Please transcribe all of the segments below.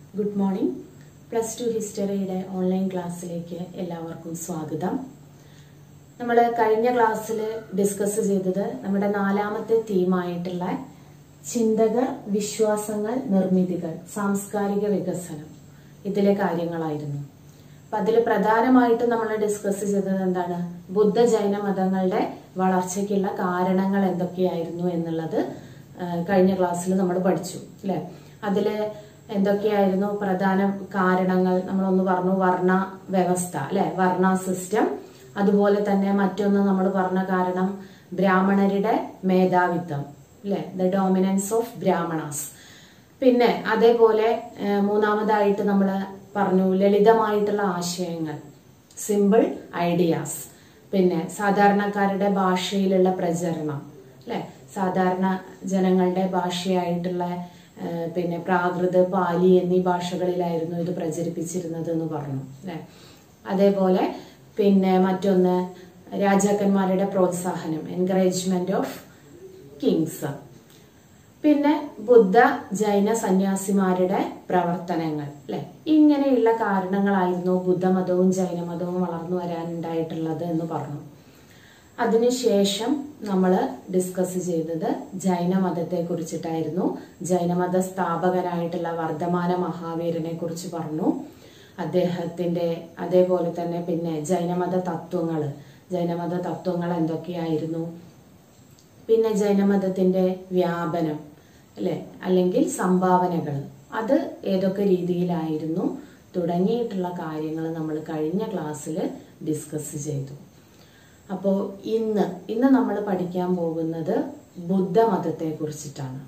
good morning plus two ഹിസ്റ്ററിയുടെ online ക്ലാസ്സിലേക്ക് എല്ലാവർക്കും സ്വാഗതം നമ്മൾ കഴിഞ്ഞ ക്ലാസ്സിൽ ഡിസ്കസ് ചെയ്തത് നമ്മുടെ നാലാമത്തെ തീമായിട്ടുള്ള ചിന്തകൾ വിശ്വാസങ്ങൾ നിർമ്മിതികൾ സാംസ്കാരിക വികസനം ഇതിലെ കാര്യങ്ങളായിരുന്നു അപ്പൊ അതിൽ പ്രധാനമായിട്ടും നമ്മൾ ഡിസ്കസ് ചെയ്തത് എന്താണ് ബുദ്ധ ജൈന മതങ്ങളുടെ വളർച്ചയ്ക്കുള്ള കാരണങ്ങൾ എന്തൊക്കെയായിരുന്നു എന്നുള്ളത് ആ, കഴിഞ്ഞ ക്ലാസ്സിൽ നമ്മൾ പഠിച്ചു അല്ലെ അതില് എന്തൊക്കെയായിരുന്നു പ്രധാന കാരണങ്ങൾ നമ്മളൊന്ന് പറഞ്ഞു വർണ്ണ വ്യവസ്ഥ അല്ലെ വർണ്ണ സിസ്റ്റം അതുപോലെ തന്നെ മറ്റൊന്ന് നമ്മൾ പറഞ്ഞ കാരണം ബ്രാഹ്മണരുടെ മേധാവിത്വം അല്ലെ ദ ഡോമിനൻസ് ഓഫ് ബ്രാഹ്മണാസ് പിന്നെ അതേപോലെ ഏഹ്, മൂന്നാമതായിട്ട് നമ്മൾ പറഞ്ഞു ലളിതമായിട്ടുള്ള ആശയങ്ങൾ സിമ്പിൾ ഐഡിയാസ് പിന്നെ സാധാരണക്കാരുടെ ഭാഷയിലുള്ള പ്രചരണം അല്ലെ സാധാരണ ജനങ്ങളുടെ ഭാഷയായിട്ടുള്ള ഏഹ്, പിന്നെ പ്രാകൃത് പാലി എന്നീ ഭാഷകളിലായിരുന്നു ഇത് പ്രചരിപ്പിച്ചിരുന്നത് എന്ന് പറഞ്ഞു അല്ലെ അതേപോലെ പിന്നെ മറ്റൊന്ന് രാജാക്കന്മാരുടെ പ്രോത്സാഹനം എൻകറേജ്മെന്റ് ഓഫ് കിങ്സ് പിന്നെ ബുദ്ധ ജൈന സന്യാസിമാരുടെ പ്രവർത്തനങ്ങൾ അല്ലെ ഇങ്ങനെയുള്ള കാരണങ്ങളായിരുന്നു ബുദ്ധമതവും ജൈനമതവും വളർന്നു വരാനുണ്ടായിട്ടുള്ളത് എന്ന് പറഞ്ഞു അതിനുശേഷം നമ്മൾ ഡിസ്കസ് ചെയ്തത് ജൈനമതത്തെ കുറിച്ചിട്ടായിരുന്നു ജൈനമത സ്ഥാപകനായിട്ടുള്ള വർദ്ധമാന മഹാവീരനെ കുറിച്ച് പറഞ്ഞു അദ്ദേഹത്തിന്റെ അതേപോലെ തന്നെ പിന്നെ ജൈനമത തത്വങ്ങൾ ജൈനമത തത്വങ്ങൾ എന്തൊക്കെയായിരുന്നു പിന്നെ ജൈനമതത്തിന്റെ വ്യാപനം അല്ലെ അല്ലെങ്കിൽ സംഭാവനകൾ അത് ഏതൊക്കെ രീതിയിലായിരുന്നു തുടങ്ങിയിട്ടുള്ള കാര്യങ്ങൾ നമ്മൾ കഴിഞ്ഞ ക്ലാസ്സിൽ ഡിസ്കസ് ചെയ്തു അപ്പോൾ ഇന്ന് ഇന്ന് നമ്മൾ പഠിക്കാൻ പോകുന്നത് ബുദ്ധമതത്തെ കുറിച്ചിട്ടാണ്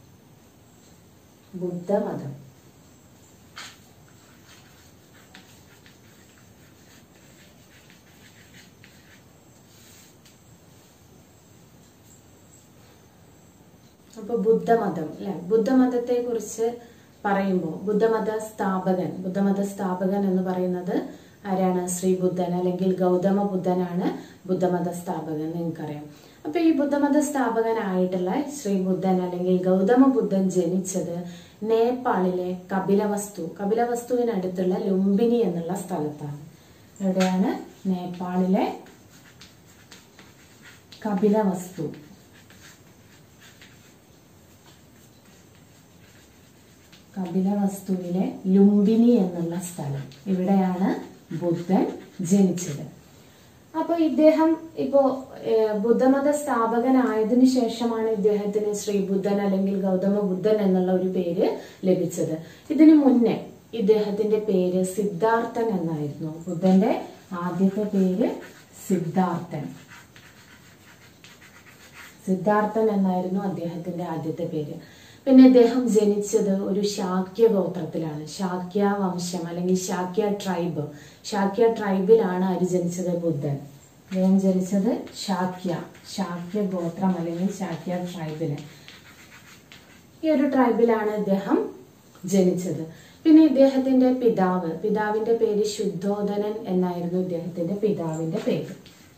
ബുദ്ധമതം അപ്പൊ ബുദ്ധമതം അല്ലെ ബുദ്ധമതത്തെ കുറിച്ച് പറയുമ്പോൾ ബുദ്ധമത സ്ഥാപകൻ ബുദ്ധമത സ്ഥാപകൻ എന്ന് പറയുന്നത് ആരാണ് ശ്രീ ബുദ്ധൻ അല്ലെങ്കിൽ ഗൗതമ ബുദ്ധനാണ് ബുദ്ധമത സ്ഥാപകൻ നിങ്ങൾക്കറിയാം അപ്പൊ ഈ ബുദ്ധമത സ്ഥാപകനായിട്ടുള്ള ശ്രീ ബുദ്ധൻ അല്ലെങ്കിൽ ഗൗതമ ബുദ്ധൻ ജനിച്ചത് നേപ്പാളിലെ കപിലവസ്തു കപിലവസ്തുവിനടുത്തുള്ള ലുംബിനി എന്നുള്ള സ്ഥലത്താണ് എവിടെയാണ് നേപ്പാളിലെ കപിലവസ്തു കപിലവസ്തുവിലെ ലുംബിനി എന്നുള്ള സ്ഥലം ഇവിടെയാണ് ബുദ്ധൻ ജനിച്ചത് അപ്പൊ ഇദ്ദേഹം ഇപ്പോ ഏഹ്, ബുദ്ധമത സ്ഥാപകനായതിനു ശേഷമാണ് ഇദ്ദേഹത്തിന് ശ്രീ ബുദ്ധൻ അല്ലെങ്കിൽ ഗൗതമ ബുദ്ധൻ എന്നുള്ള ഒരു പേര് ലഭിച്ചത് ഇതിനു മുന്നേ ഇദ്ദേഹത്തിന്റെ പേര് സിദ്ധാർത്ഥൻ എന്നായിരുന്നു ബുദ്ധന്റെ ആദ്യത്തെ പേര് സിദ്ധാർത്ഥൻ സിദ്ധാർത്ഥൻ എന്നായിരുന്നു അദ്ദേഹത്തിന്റെ ആദ്യത്തെ പേര് പിന്നെ ഇദ്ദേഹം ജനിച്ചത് ഒരു ശാക്യ ഗോത്രത്തിലാണ് ശാക്യ വംശം അല്ലെങ്കിൽ ശാക്യ ട്രൈബ് ശാക്യ ട്രൈബിലാണ് ആര് ജനിച്ചത് ബുദ്ധൻ അദ്ദേഹം ജനിച്ചത് ശാക്യ ശാക്യ ഗോത്രം അല്ലെങ്കിൽ ശാക്യ ട്രൈബില് ഈ ഒരു ട്രൈബിലാണ് ഇദ്ദേഹം ജനിച്ചത് പിന്നെ ഇദ്ദേഹത്തിന്റെ പിതാവ് പിതാവിന്റെ പേര് ശുദ്ധോദനൻ എന്നായിരുന്നു ഇദ്ദേഹത്തിന്റെ പിതാവിന്റെ പേര്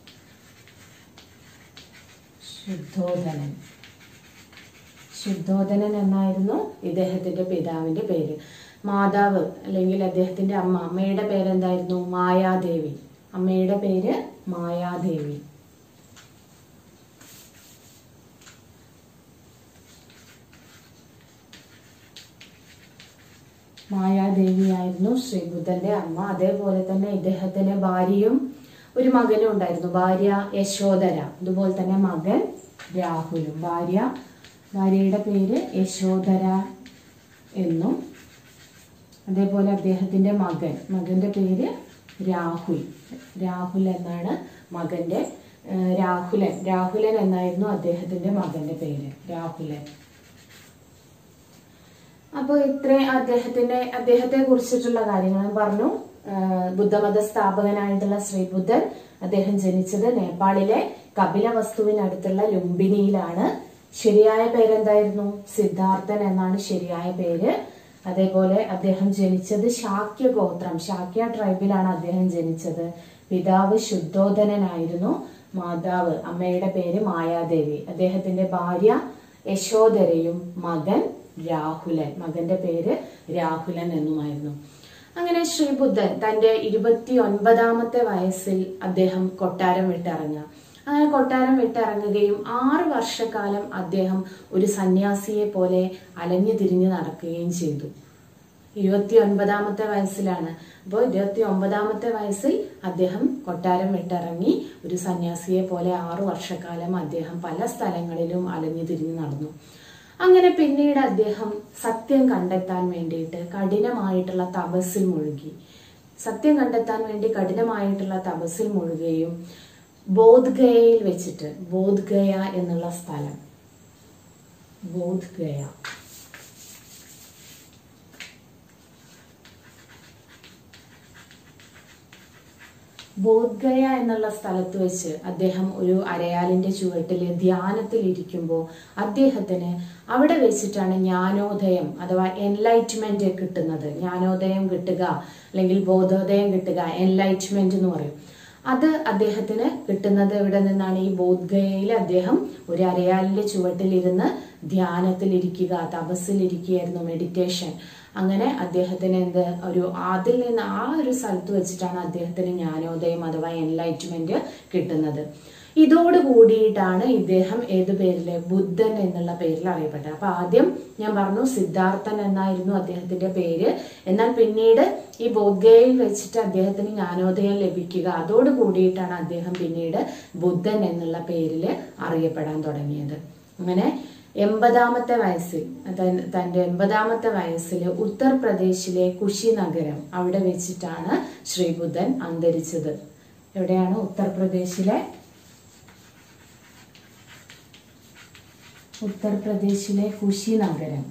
ശുദ്ധോദനൻ ശുദ്ധോദനൻ എന്നായിരുന്നു ഇദ്ദേഹത്തിന്റെ പിതാവിന്റെ പേര് മാതാവ് അല്ലെങ്കിൽ അദ്ദേഹത്തിന്റെ അമ്മ അമ്മയുടെ പേരെന്തായിരുന്നു മായാദേവി അമ്മയുടെ പേര് മായാദേവി മായാദേവിയായിരുന്നു ശ്രീബുദ്ധന്റെ അമ്മ അതേപോലെ തന്നെ ഇദ്ദേഹത്തിന് ഭാര്യയും ഒരു മകനും ഉണ്ടായിരുന്നു ഭാര്യ യശോധര അതുപോലെ തന്നെ മകൻ രാഹുലും ഭാര്യ ഭാര്യയുടെ പേര് യശോധര എന്നും അതേപോലെ അദ്ദേഹത്തിന്റെ മകൻ മകന്റെ പേര് രാഹുൽ രാഹുൽ എന്നാണ് മകന്റെ ഏഹ്, രാഹുലൻ രാഹുലൻ എന്നായിരുന്നു അദ്ദേഹത്തിന്റെ മകന്റെ പേര് രാഹുലൻ അപ്പോൾ ഇത്രയും അദ്ദേഹത്തിന്റെ അദ്ദേഹത്തെ കുറിച്ചിട്ടുള്ള കാര്യങ്ങൾ ഞാൻ പറഞ്ഞു ആ, ബുദ്ധമത സ്ഥാപകനായിട്ടുള്ള ശ്രീബുദ്ധൻ അദ്ദേഹം ജനിച്ചത് നേപ്പാളിലെ കപിലവസ്തുവിനടുത്തുള്ള ലുംബിനിയിലാണ് ശരിയായ പേരെന്തായിരുന്നു സിദ്ധാർത്ഥൻ എന്നാണ് ശരിയായ പേര് അതേപോലെ അദ്ദേഹം ജനിച്ചത് ശാക്യ ഗോത്രം ശാക്യ ട്രൈബിലാണ് അദ്ദേഹം ജനിച്ചത് പിതാവ് ശുദ്ധോധനനായിരുന്നു മാതാവ് അമ്മയുടെ പേര് മായാദേവി അദ്ദേഹത്തിന്റെ ഭാര്യ യശോധരയും മകൻ രാഹുലൻ മകന്റെ പേര് രാഹുലൻ എന്നുമായിരുന്നു അങ്ങനെ ശ്രീബുദ്ധൻ തന്റെ ഇരുപത്തി ഒൻപതാമത്തെ വയസ്സിൽ അദ്ദേഹം കൊട്ടാരം വിട്ടിറങ്ങുക അങ്ങനെ കൊട്ടാരം വിട്ടിറങ്ങുകയും ആറ് വർഷക്കാലം അദ്ദേഹം ഒരു സന്യാസിയെ പോലെ അലഞ്ഞു തിരിഞ്ഞു നടക്കുകയും ചെയ്തു ഇരുപത്തി ഒൻപതാമത്തെ വയസ്സിലാണ് അപ്പോൾ ഇരുപത്തി ഒമ്പതാമത്തെ വയസ്സിൽ അദ്ദേഹം കൊട്ടാരം വിട്ടിറങ്ങി ഒരു സന്യാസിയെ പോലെ ആറു വർഷക്കാലം അദ്ദേഹം പല സ്ഥലങ്ങളിലും അലഞ്ഞു തിരിഞ്ഞു നടന്നു അങ്ങനെ പിന്നീട് അദ്ദേഹം സത്യം കണ്ടെത്താൻ വേണ്ടിയിട്ട് കഠിനമായിട്ടുള്ള തപസ്സിൽ മുഴുകി സത്യം കണ്ടെത്താൻ വേണ്ടി കഠിനമായിട്ടുള്ള തപസ്സിൽ മുഴുകുകയും ബോധ്ഗയയിൽ വെച്ചിട്ട് ബോധ്ഗയ എന്നുള്ള സ്ഥലം ബോധ്ഗയ ബോധ്ഗയ എന്നുള്ള സ്ഥലത്ത് വെച്ച് അദ്ദേഹം ഒരു അരയാലിന്റെ ചുവട്ടിൽ ധ്യാനത്തിൽ ഇരിക്കുമ്പോൾ അദ്ദേഹത്തിന് അവിടെ വെച്ചിട്ടാണ് ജ്ഞാനോദയം അഥവാ എൻലൈറ്റ്മെന്റ് കിട്ടുന്നത് ജ്ഞാനോദയം കിട്ടുക അല്ലെങ്കിൽ ബോധോദയം കിട്ടുക എൻലൈറ്റ്മെന്റ് എന്ന് പറയും അത് അദ്ദേഹത്തിന് കിട്ടുന്നത് എവിടെ നിന്നാണ് ഈ ബോധ്ഗയയിൽ അദ്ദേഹം ഒരു അരയാലിന്റെ ചുവട്ടിലിരുന്ന് ധ്യാനത്തിലിരിക്കുക തപസ്സിലിരിക്കുകയായിരുന്നു മെഡിറ്റേഷൻ അങ്ങനെ അദ്ദേഹത്തിന് എന്ത് ഒരു അതിൽ നിന്ന് ആ ഒരു സ്ഥലത്ത് വെച്ചിട്ടാണ് അദ്ദേഹത്തിന് ജ്ഞാനോദയം അഥവാ എൻലൈറ്റ്മെന്റ് കിട്ടുന്നത് ഇതോട് കൂടിയിട്ടാണ് ഇദ്ദേഹം ഏത് പേരില് ബുദ്ധൻ എന്നുള്ള പേരിൽ അറിയപ്പെട്ടത് അപ്പൊ ആദ്യം ഞാൻ പറഞ്ഞു സിദ്ധാർത്ഥൻ എന്നായിരുന്നു അദ്ദേഹത്തിന്റെ പേര് എന്നാൽ പിന്നീട് ഈ ബോധ്ഗയയിൽ വെച്ചിട്ട് അദ്ദേഹത്തിന് ജ്ഞാനോദയം ലഭിക്കുക അതോട് കൂടിയിട്ടാണ് അദ്ദേഹം പിന്നീട് ബുദ്ധൻ എന്നുള്ള പേരിൽ അറിയപ്പെടാൻ തുടങ്ങിയത് അങ്ങനെ എൺപതാമത്തെ വയസ്സിൽ തൻ- തന്റെ എൺപതാമത്തെ വയസ്സിൽ ഉത്തർപ്രദേശിലെ കുശി നഗരം അവിടെ വെച്ചിട്ടാണ് ശ്രീബുദ്ധൻ അന്തരിച്ചത് എവിടെയാണ് ഉത്തർപ്രദേശിലെ ഉത്തർപ്രദേശിലെ കുശി നഗരം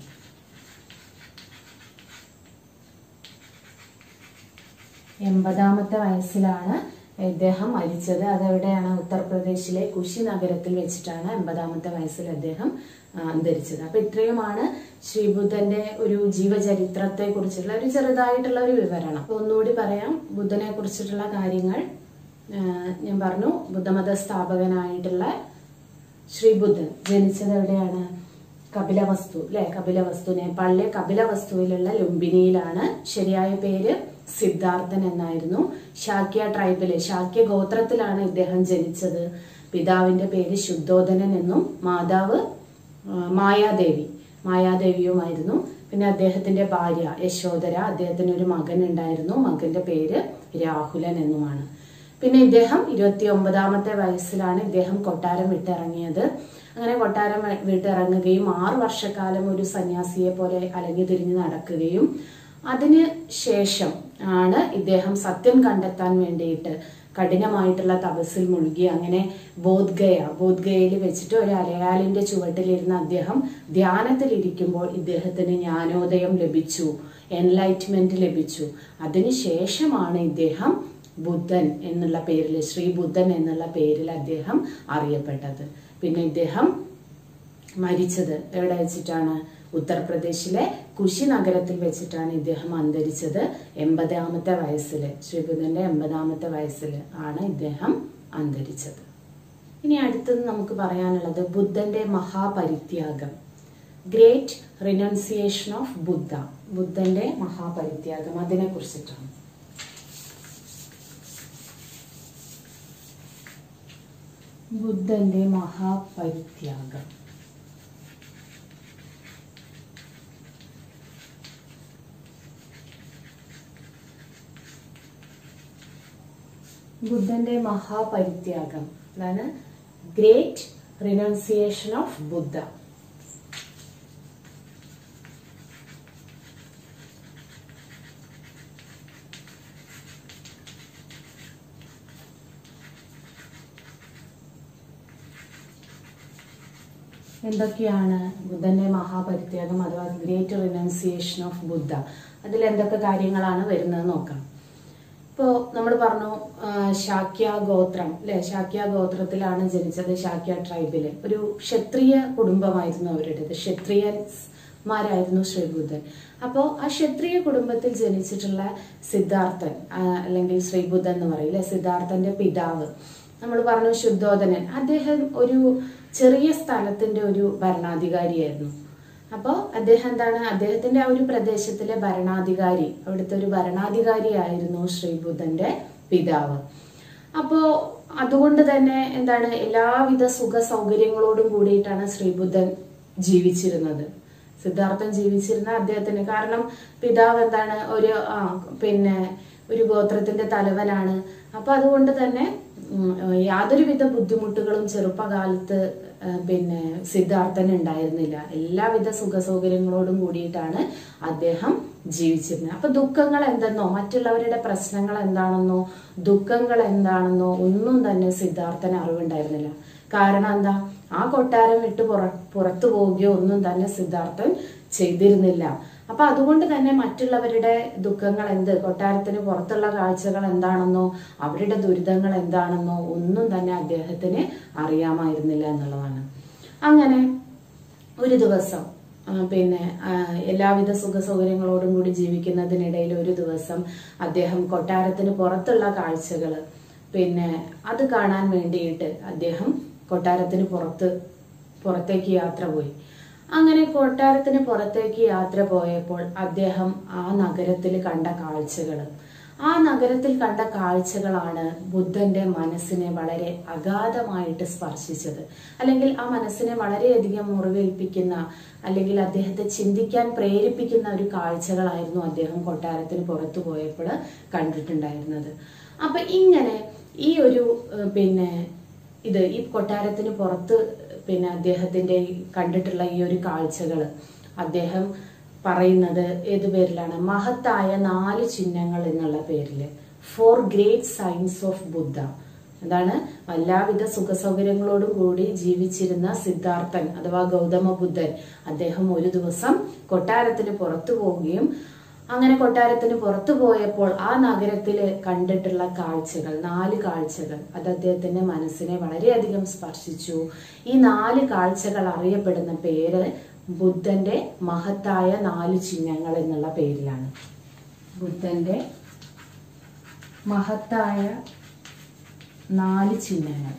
എൺപതാമത്തെ വയസ്സിലാണ് ഇദ്ദേഹം മരിച്ചത് അതെവിടെയാണ് ഉത്തർപ്രദേശിലെ കുശി നഗരത്തിൽ വെച്ചിട്ടാണ് എൺപതാമത്തെ വയസ്സിൽ അദ്ദേഹം ആ, അന്തരിച്ചത് അപ്പൊ ഇത്രയുമാണ് ശ്രീബുദ്ധന്റെ ഒരു ജീവചരിത്രത്തെ കുറിച്ചുള്ള ഒരു ചെറുതായിട്ടുള്ള ഒരു വിവരണം അപ്പൊ ഒന്നുകൂടി പറയാം ബുദ്ധനെ കുറിച്ചിട്ടുള്ള കാര്യങ്ങൾ ആ, ഞാൻ പറഞ്ഞു ബുദ്ധമത സ്ഥാപകനായിട്ടുള്ള ശ്രീബുദ്ധൻ ജനിച്ചത് എവിടെയാണ് കപിലവസ്തു അല്ലെ കപിലവസ്തു നേപ്പാളിലെ കപിലവസ്തുവിലുള്ള ലുംബിനിയിലാണ് ശരിയായ പേര് സിദ്ധാർത്ഥൻ എന്നായിരുന്നു ശാക്യ ട്രൈബിലെ ശാക്യ ഗോത്രത്തിലാണ് ഇദ്ദേഹം ജനിച്ചത് പിതാവിന്റെ പേര് ശുദ്ധോധനൻ എന്നും മാതാവ് ആ, മായാദേവി മായാദേവിയുമായിരുന്നു പിന്നെ അദ്ദേഹത്തിന്റെ ഭാര്യ യശോധര അദ്ദേഹത്തിന് ഒരു മകൻ ഉണ്ടായിരുന്നു മകന്റെ പേര് രാഹുലൻ എന്നുമാണ് പിന്നെ ഇദ്ദേഹം ഇരുപത്തി ഒമ്പതാമത്തെ വയസ്സിലാണ് ഇദ്ദേഹം കൊട്ടാരം വിട്ടിറങ്ങിയത് അങ്ങനെ കൊട്ടാരം വി- വിട്ടിറങ്ങുകയും ആറു വർഷക്കാലം ഒരു സന്യാസിയെ പോലെ അലഞ്ഞു തിരിഞ്ഞ് നടക്കുകയും അതിന് ശേഷം ആണ് ഇദ്ദേഹം സത്യം കണ്ടെത്താൻ വേണ്ടിയിട്ട് കഠിനമായിട്ടുള്ള തപസ്സിൽ മുഴുകി അങ്ങനെ ബോധ്ഗയ ബോധ്ഗയയിൽ വെച്ചിട്ട് ഒരു അരയാലിന്റെ ചുവട്ടിലിരുന്ന് അദ്ദേഹം ധ്യാനത്തിലിരിക്കുമ്പോൾ ഇദ്ദേഹത്തിന് ജ്ഞാനോദയം ലഭിച്ചു എൻലൈറ്റ്മെന്റ് ലഭിച്ചു അതിനുശേഷമാണ് ഇദ്ദേഹം ബുദ്ധൻ എന്നുള്ള പേരിൽ ശ്രീ ബുദ്ധൻ എന്നുള്ള പേരിൽ അദ്ദേഹം അറിയപ്പെട്ടത് പിന്നെ ഇദ്ദേഹം മരിച്ചത് എവിടെ വെച്ചിട്ടാണ് ഉത്തർപ്രദേശിലെ കുശി നഗരത്തിൽ വെച്ചിട്ടാണ് ഇദ്ദേഹം അന്തരിച്ചത് എൺപതാമത്തെ വയസ്സിൽ ശ്രീബുദ്ധന്റെ എൺപതാമത്തെ വയസ്സിൽ ആണ് ഇദ്ദേഹം അന്തരിച്ചത് ഇനി അടുത്തത് നമുക്ക് പറയാനുള്ളത് ബുദ്ധന്റെ മഹാപരിത്യാഗം ഗ്രേറ്റ് റിനൗൺസിയേഷൻ ഓഫ് ബുദ്ധ ബുദ്ധന്റെ മഹാപരിത്യാഗം അതിനെ കുറിച്ചിട്ടാണ് ബുദ്ധന്റെ മഹാപരിത്യാഗം ബുദ്ധന്റെ മഹാപരിത്യാഗം അതാണ് ഗ്രേറ്റ് റിനൗൺസിയേഷൻ ഓഫ് ബുദ്ധ എന്തൊക്കെയാണ് ബുദ്ധന്റെ മഹാപരിത്യാഗം അഥവാ ഗ്രേറ്റ് റിനൗൺസിയേഷൻ ഓഫ് ബുദ്ധ അതിൽ എന്തൊക്കെ കാര്യങ്ങളാണ് വരുന്നത് നോക്കാം ഇപ്പോൾ നമ്മൾ പറഞ്ഞു ആ, ശാക്യ ഗോത്രം അല്ലെ ശാക്യ ഗോത്രത്തിലാണ് ജനിച്ചത് ശാക്യ ട്രൈബില് ഒരു ക്ഷത്രിയ കുടുംബമായിരുന്നു അവരുടേത് ക്ഷത്രിയന്മാരായിരുന്നു ശ്രീബുദ്ധൻ അപ്പോൾ ആ ക്ഷത്രിയ കുടുംബത്തിൽ ജനിച്ചിട്ടുള്ള സിദ്ധാർത്ഥൻ ആ, അല്ലെങ്കിൽ ശ്രീബുദ്ധൻ എന്ന് പറയും അല്ലെ സിദ്ധാർത്ഥന്റെ പിതാവ് നമ്മൾ പറഞ്ഞു ശുദ്ധോധനൻ അദ്ദേഹം ഒരു ചെറിയ സ്ഥലത്തിന്റെ ഒരു ഭരണാധികാരിയായിരുന്നു അപ്പോൾ അദ്ദേഹം എന്താണ് അദ്ദേഹത്തിന്റെ ആ ഒരു പ്രദേശത്തിലെ ഭരണാധികാരി അവിടുത്തെ ഒരു ഭരണാധികാരിയായിരുന്നു ശ്രീബുദ്ധന്റെ പിതാവ് അപ്പോ അതുകൊണ്ട് തന്നെ എന്താണ് എല്ലാവിധ സുഖ സൗകര്യങ്ങളോടും കൂടിയിട്ടാണ് ശ്രീബുദ്ധൻ ജീവിച്ചിരുന്നത് സിദ്ധാർത്ഥൻ ജീവിച്ചിരുന്ന അദ്ദേഹത്തിന് കാരണം പിതാവ് എന്താണ് ഒരു ആ പിന്നെ ഒരു ഗോത്രത്തിന്റെ തലവനാണ് അപ്പൊ അതുകൊണ്ട് തന്നെ ഉം, യാതൊരുവിധ ബുദ്ധിമുട്ടുകളും ചെറുപ്പകാലത്ത് ആ, പിന്നെ സിദ്ധാർത്ഥന് ഉണ്ടായിരുന്നില്ല എല്ലാവിധ സുഖ സൗകര്യങ്ങളോടും കൂടിയിട്ടാണ് അദ്ദേഹം ജീവിച്ചിരുന്നത് അപ്പൊ ദുഃഖങ്ങൾ എന്തെന്നോ മറ്റുള്ളവരുടെ പ്രശ്നങ്ങൾ എന്താണെന്നോ ദുഃഖങ്ങൾ എന്താണെന്നോ ഒന്നും തന്നെ സിദ്ധാർത്ഥന് അറിവുണ്ടായിരുന്നില്ല കാരണം എന്താ ആ കൊട്ടാരം വിട്ട് പുറ പുറത്തു പോവുകയോ ഒന്നും തന്നെ സിദ്ധാർത്ഥൻ ചെയ്തിരുന്നില്ല അപ്പൊ അതുകൊണ്ട് തന്നെ മറ്റുള്ളവരുടെ ദുഃഖങ്ങൾ എന്ത് കൊട്ടാരത്തിന് പുറത്തുള്ള കാഴ്ചകൾ എന്താണെന്നോ അവരുടെ ദുരിതങ്ങൾ എന്താണെന്നോ ഒന്നും തന്നെ അദ്ദേഹത്തിന് അറിയാമായിരുന്നില്ല എന്നുള്ളതാണ് അങ്ങനെ ഒരു ദിവസം ആ, പിന്നെ ആ, എല്ലാവിധ സുഖ സൗകര്യങ്ങളോടും കൂടി ജീവിക്കുന്നതിനിടയിൽ ഒരു ദിവസം അദ്ദേഹം കൊട്ടാരത്തിന് പുറത്തുള്ള കാഴ്ചകൾ പിന്നെ അത് കാണാൻ വേണ്ടിയിട്ട് അദ്ദേഹം കൊട്ടാരത്തിന് പുറത്ത് പുറത്തേക്ക് യാത്ര പോയി അങ്ങനെ കൊട്ടാരത്തിന് പുറത്തേക്ക് യാത്ര പോയപ്പോൾ അദ്ദേഹം ആ നഗരത്തിൽ കണ്ട കാഴ്ചകൾ ആ നഗരത്തിൽ കണ്ട കാഴ്ചകളാണ് ബുദ്ധന്റെ മനസ്സിനെ വളരെ അഗാധമായിട്ട് സ്പർശിച്ചത് അല്ലെങ്കിൽ ആ മനസ്സിനെ വളരെയധികം മുറിവേൽപ്പിക്കുന്ന അല്ലെങ്കിൽ അദ്ദേഹത്തെ ചിന്തിക്കാൻ പ്രേരിപ്പിക്കുന്ന ഒരു കാഴ്ചകളായിരുന്നു അദ്ദേഹം കൊട്ടാരത്തിന് പുറത്തു പോയപ്പോൾ കണ്ടിട്ടുണ്ടായിരുന്നത് അപ്പൊ ഇങ്ങനെ ഈ ഒരു ഏഹ്, പിന്നെ ഇത് ഈ കൊട്ടാരത്തിന് പുറത്ത് പിന്നെ അദ്ദേഹത്തിന്റെ ഈ കണ്ടിട്ടുള്ള ഈ ഒരു കാഴ്ചകൾ അദ്ദേഹം പറയുന്നത് ഏത് പേരിലാണ് മഹത്തായ നാല് ചിഹ്നങ്ങൾ എന്നുള്ള പേരില് four great signs of Buddha എന്താണ് എല്ലാവിധ സുഖ സൗകര്യങ്ങളോടും കൂടി ജീവിച്ചിരുന്ന സിദ്ധാർത്ഥൻ അഥവാ ഗൗതമ ബുദ്ധൻ അദ്ദേഹം ഒരു ദിവസം കൊട്ടാരത്തിന് പുറത്തു പോവുകയും അങ്ങനെ കൊട്ടാരത്തിന് പുറത്തു പോയപ്പോൾ ആ നഗരത്തില് കണ്ടിട്ടുള്ള കാഴ്ചകൾ നാല് കാഴ്ചകൾ അത് അദ്ദേഹത്തിന്റെ മനസ്സിനെ വളരെയധികം സ്പർശിച്ചു ഈ നാല് കാഴ്ചകൾ അറിയപ്പെടുന്ന പേര് ബുദ്ധന്റെ മഹത്തായ നാല് ചിഹ്നങ്ങൾ എന്നുള്ള പേരിലാണ് ബുദ്ധന്റെ മഹത്തായ നാല് ചിഹ്നങ്ങൾ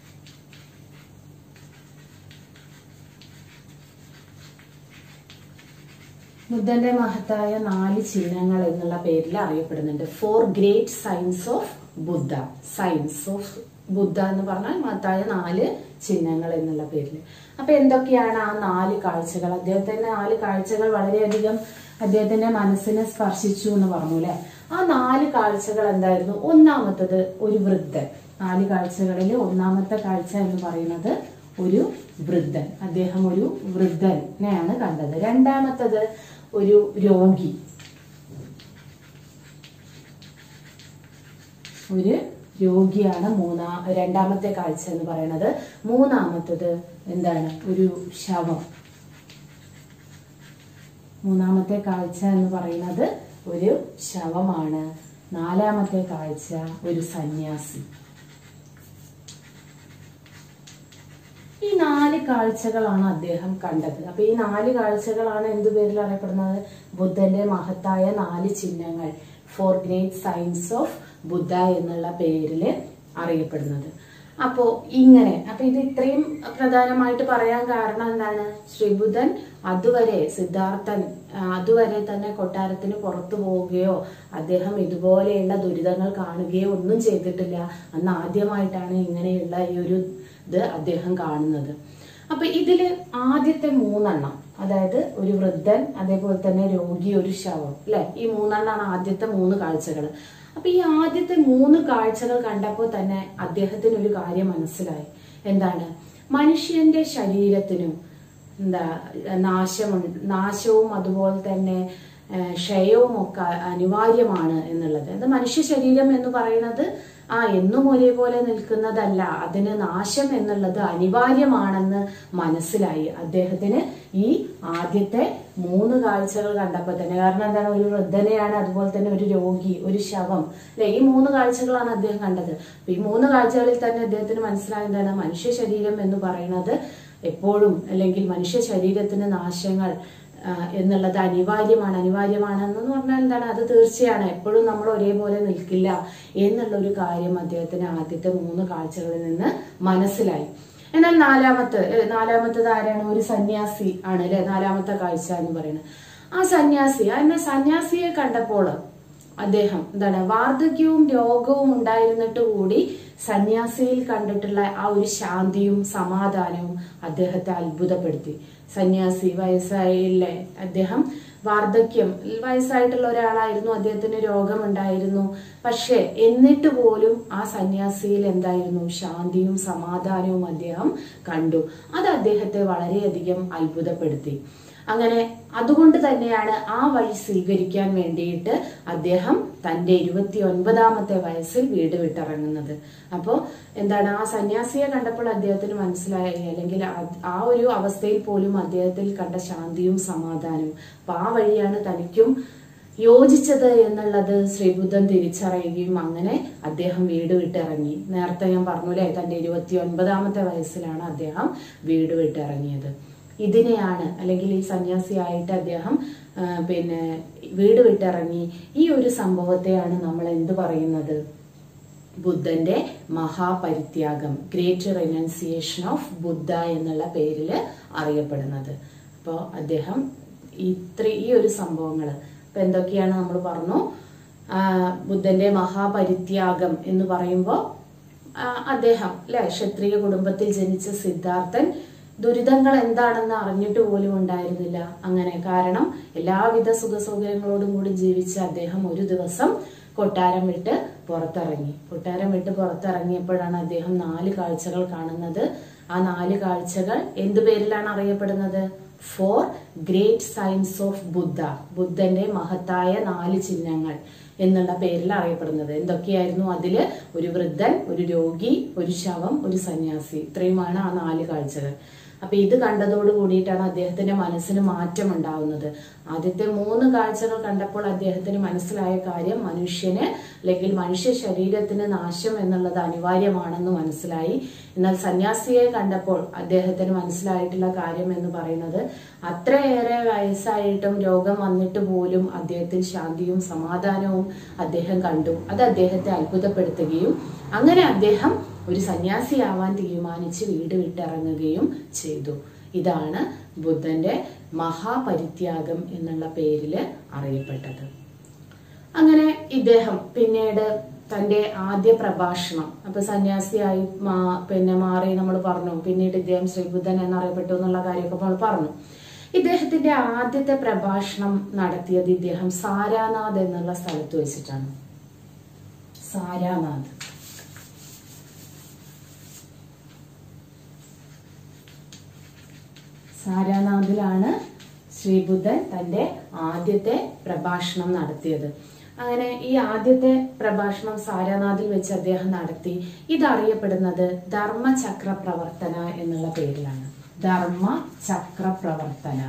ബുദ്ധന്റെ മഹത്തായ നാല് ചിഹ്നങ്ങൾ എന്നുള്ള പേരിൽ അറിയപ്പെടുന്നുണ്ട് four great signs of Buddha signs of Buddha എന്ന് പറഞ്ഞാൽ മഹത്തായ നാല് ചിഹ്നങ്ങൾ എന്നുള്ള പേരിൽ അപ്പൊ എന്തൊക്കെയാണ് ആ നാല് കാഴ്ചകൾ അദ്ദേഹത്തിന്റെ നാല് കാഴ്ചകൾ വളരെയധികം അദ്ദേഹത്തിന്റെ മനസ്സിനെ സ്പർശിച്ചു എന്ന് പറഞ്ഞു അല്ലെ ആ നാല് കാഴ്ചകൾ എന്തായിരുന്നു ഒന്നാമത്തത് ഒരു വൃദ്ധൻ നാല് കാഴ്ചകളിൽ ഒന്നാമത്തെ കാഴ്ച എന്ന് പറയുന്നത് ഒരു വൃദ്ധൻ അദ്ദേഹം ഒരു വൃദ്ധനെയാണ് കണ്ടത് രണ്ടാമത്തത് ഒരു രോഗി ഒരു രോഗിയാണ് മൂന്നാ രണ്ടാമത്തെ കാഴ്ച എന്ന് പറയുന്നത് മൂന്നാമത്തത് എന്താണ് ഒരു ശവം മൂന്നാമത്തെ കാഴ്ച എന്ന് പറയുന്നത് ഒരു ശവമാണ് നാലാമത്തെ കാഴ്ച ഒരു സന്യാസി ഈ നാല് കാഴ്ചകളാണ് അദ്ദേഹം കണ്ടത് അപ്പൊ ഈ നാല് കാഴ്ചകളാണ് എന്തു പേരിൽ അറിയപ്പെടുന്നത് ബുദ്ധന്റെ മഹത്തായ നാല് ചിഹ്നങ്ങൾ four great signs of Buddha എന്നുള്ള പേരില് അറിയപ്പെടുന്നത് അപ്പോ ഇങ്ങനെ അപ്പൊ ഇത് ഇത്രയും പ്രധാനമായിട്ട് പറയാൻ കാരണം എന്താണ് ശ്രീബുദ്ധൻ അതുവരെ സിദ്ധാർത്ഥൻ ആ, അതുവരെ തന്നെ കൊട്ടാരത്തിന് പുറത്തു പോവുകയോ അദ്ദേഹം ഇതുപോലെയുള്ള ദുരിതങ്ങൾ കാണുകയോ ഒന്നും ചെയ്തിട്ടില്ല അന്ന് ആദ്യമായിട്ടാണ് ഇങ്ങനെയുള്ള ഈ ഒരു ഇത് അദ്ദേഹം കാണുന്നത് അപ്പൊ ഇതില് ആദ്യത്തെ മൂന്നെണ്ണം അതായത് ഒരു വൃദ്ധൻ അതേപോലെ തന്നെ രോഗി ഒരു ശവം അല്ലെ ഈ മൂന്നെണ്ണമാണ് ആദ്യത്തെ മൂന്ന് കാഴ്ചകൾ അപ്പൊ ഈ ആദ്യത്തെ മൂന്ന് കാഴ്ചകൾ കണ്ടപ്പോൾ തന്നെ അദ്ദേഹത്തിന് ഒരു കാര്യം മനസ്സിലായി എന്താണ് മനുഷ്യന്റെ ശരീരത്തിനും എന്താ നാശമുണ്ട് നാശവും അതുപോലെ തന്നെ ഏഹ്, ക്ഷയവും ഒക്കെ അനിവാര്യമാണ് എന്നുള്ളത് അത് മനുഷ്യ ശരീരം എന്ന് പറയുന്നത് ആ എന്നും ഒരേപോലെ നിൽക്കുന്നതല്ല അതിന് നാശം എന്നുള്ളത് അനിവാര്യമാണെന്ന് മനസ്സിലായി അദ്ദേഹത്തിന് ഈ ആദ്യത്തെ മൂന്ന് കാഴ്ചകൾ കണ്ടപ്പോൾ തന്നെ കാരണം എന്താണ് ഒരു വൃദ്ധനെയാണ് അതുപോലെ തന്നെ ഒരു രോഗി ഒരു ശവം അല്ലെ ഈ മൂന്ന് കാഴ്ചകളാണ് അദ്ദേഹം കണ്ടത് അപ്പൊ ഈ മൂന്ന് കാഴ്ചകളിൽ തന്നെ അദ്ദേഹത്തിന് മനസ്സിലായ എന്താണ് മനുഷ്യ ശരീരം എന്ന് പറയുന്നത് എപ്പോഴും അല്ലെങ്കിൽ മനുഷ്യ ശരീരത്തിന് നാശങ്ങൾ ആ, എന്നുള്ളത് അനിവാര്യമാണ് അനിവാര്യമാണെന്ന് പറഞ്ഞാൽ എന്താണ് അത് തീർച്ചയാണ് എപ്പോഴും നമ്മൾ ഒരേപോലെ നിൽക്കില്ല എന്നുള്ള ഒരു കാര്യം അദ്ദേഹത്തിന് ആദ്യത്തെ മൂന്ന് കാഴ്ചകളിൽ നിന്ന് മനസ്സിലായി എന്നാൽ നാലാമത്തെ ഏ, നാലാമത്തത് ആരാണ് ഒരു സന്യാസി ആണ് അല്ലെ നാലാമത്തെ കാഴ്ച എന്ന് പറയുന്നത് ആ സന്യാസി ആ എന്ന സന്യാസിയെ കണ്ടപ്പോൾ അദ്ദേഹം എന്താണ് വാർദ്ധക്യവും രോഗവും ഉണ്ടായിരുന്നിട്ട് കൂടി സന്യാസിയിൽ കണ്ടിട്ടുള്ള ആ ഒരു ശാന്തിയും സമാധാനവും അദ്ദേഹത്തെ അത്ഭുതപ്പെടുത്തി സന്യാസി വയസ്സായില്ലേ അദ്ദേഹം വാർദ്ധക്യം വയസ്സായിട്ടുള്ള ഒരാളായിരുന്നു അദ്ദേഹത്തിന് രോഗമുണ്ടായിരുന്നു പക്ഷെ എന്നിട്ട് പോലും ആ സന്യാസിയിൽ എന്തായിരുന്നു ശാന്തിയും സമാധാനവും അദ്ദേഹം കണ്ടു അത് അദ്ദേഹത്തെ വളരെയധികം അത്ഭുതപ്പെടുത്തി അങ്ങനെ അതുകൊണ്ട് തന്നെയാണ് ആ വഴി സ്വീകരിക്കാൻ വേണ്ടിയിട്ട് അദ്ദേഹം തന്റെ ഇരുപത്തി ഒൻപതാമത്തെ വയസ്സിൽ വീട് വിട്ടിറങ്ങുന്നത് അപ്പോൾ എന്താണ് ആ സന്യാസിയെ കണ്ടപ്പോൾ അദ്ദേഹത്തിന് മനസ്സിലായി അല്ലെങ്കിൽ ആ- ആ ഒരു അവസ്ഥയിൽ പോലും അദ്ദേഹത്തിൽ കണ്ട ശാന്തിയും സമാധാനവും അപ്പൊ ആ വഴിയാണ് തനിക്കും യോജിച്ചത് എന്നുള്ളത് ശ്രീബുദ്ധൻ തിരിച്ചറിയുകയും അങ്ങനെ അദ്ദേഹം വീട് വിട്ടിറങ്ങി നേരത്തെ ഞാൻ പറഞ്ഞൂലേ തന്റെ ഇരുപത്തി ഒൻപതാമത്തെ വയസ്സിലാണ് അദ്ദേഹം വീട് വിട്ടിറങ്ങിയത് ഇതിനെയാണ് അല്ലെങ്കിൽ ഈ സന്യാസിയായിട്ട് അദ്ദേഹം ആ, പിന്നെ വീട് വിട്ടിറങ്ങി ഈ ഒരു സംഭവത്തെയാണ് നമ്മൾ എന്ത് പറയുന്നത് ബുദ്ധന്റെ മഹാപരിത്യാഗം ഗ്രേറ്റ് റിനൗൺസിയേഷൻ ഓഫ് ബുദ്ധ എന്നുള്ള പേരിൽ അറിയപ്പെടുന്നത് അപ്പോൾ അദ്ദേഹം ഇത്ര ഈ ഒരു സംഭവങ്ങൾ ഇപ്പൊ എന്തൊക്കെയാണ് നമ്മൾ പറഞ്ഞു ആ, ബുദ്ധന്റെ മഹാപരിത്യാഗം എന്ന് പറയുമ്പോൾ അദ്ദേഹം അല്ലെ ക്ഷത്രിയ കുടുംബത്തിൽ ജനിച്ച സിദ്ധാർത്ഥൻ ദുരിതങ്ങൾ എന്താണെന്ന് അറിഞ്ഞിട്ട് പോലും ഉണ്ടായിരുന്നില്ല അങ്ങനെ കാരണം എല്ലാവിധ സുഖ സൗകര്യങ്ങളോടും കൂടി ജീവിച്ച അദ്ദേഹം ഒരു ദിവസം കൊട്ടാരം വിട്ട് പുറത്തിറങ്ങി കൊട്ടാരം വിട്ട് പുറത്തിറങ്ങിയപ്പോഴാണ് അദ്ദേഹം നാല് കാഴ്ചകൾ കാണുന്നത് ആ നാല് കാഴ്ചകൾ എന്തു പേരിലാണ് അറിയപ്പെടുന്നത് four great signs of Buddha ബുദ്ധന്റെ മഹത്തായ നാല് ചിഹ്നങ്ങൾ എന്നുള്ള പേരിൽ അറിയപ്പെടുന്നത് എന്തൊക്കെയായിരുന്നു അതില് ഒരു വൃദ്ധൻ ഒരു രോഗി ഒരു ശവം ഒരു സന്യാസി ഇത്രയുമാണ് ആ നാല് കാഴ്ചകൾ അപ്പൊ ഇത് കണ്ടതോട് കൂടിയിട്ടാണ് അദ്ദേഹത്തിന്റെ മനസ്സിന് മാറ്റം ഉണ്ടാവുന്നത് ആദ്യത്തെ മൂന്ന് കാഴ്ചകൾ കണ്ടപ്പോൾ അദ്ദേഹത്തിന് മനസ്സിലായ കാര്യം മനുഷ്യന് അല്ലെങ്കിൽ മനുഷ്യ ശരീരത്തിന് നാശം എന്നുള്ളത് അനിവാര്യമാണെന്ന് മനസ്സിലായി എന്നാൽ സന്യാസിയെ കണ്ടപ്പോൾ അദ്ദേഹത്തിന് മനസ്സിലായിട്ടുള്ള കാര്യം എന്ന് പറയുന്നത് അത്രയേറെ വയസ്സായിട്ടും രോഗം വന്നിട്ട് പോലും അദ്ദേഹത്തിൽ ശാന്തിയും സമാധാനവും അദ്ദേഹം കണ്ടു അത് അദ്ദേഹത്തെ അത്ഭുതപ്പെടുത്തുകയും അങ്ങനെ അദ്ദേഹം ഒരു സന്യാസിയാവാൻ തീരുമാനിച്ച് വീട് വിട്ടിറങ്ങുകയും ചെയ്തു ഇതാണ് ബുദ്ധന്റെ മഹാപരിത്യാഗം എന്നുള്ള പേരില് അറിയപ്പെട്ടത് അങ്ങനെ ഇദ്ദേഹം പിന്നീട് തന്റെ ആദ്യ പ്രഭാഷണം അപ്പൊ സന്യാസിയായി മാ- പിന്നെ മാറി നമ്മൾ പറഞ്ഞു പിന്നീട് ഇദ്ദേഹം ശ്രീബുദ്ധൻ എന്നറിയപ്പെട്ടു എന്നുള്ള കാര്യമൊക്കെ നമ്മൾ പറഞ്ഞു ഇദ്ദേഹത്തിന്റെ ആദ്യത്തെ പ്രഭാഷണം നടത്തിയത് ഇദ്ദേഹം സാരാനാഥ് എന്നുള്ള സ്ഥലത്ത് വെച്ചിട്ടാണ് സാരാനാഥ് സാരാനാഥിലാണ് ശ്രീബുദ്ധൻ തന്റെ ആദ്യത്തെ പ്രഭാഷണം നടത്തിയത് അങ്ങനെ ഈ ആദ്യത്തെ പ്രഭാഷണം സാരാനാഥിൽ വെച്ച് അദ്ദേഹം നടത്തി ഇതറിയപ്പെടുന്നത് ധർമ്മചക്ര പ്രവർത്തന എന്നുള്ള പേരിലാണ് ധർമ്മ ചക്ര പ്രവർത്തന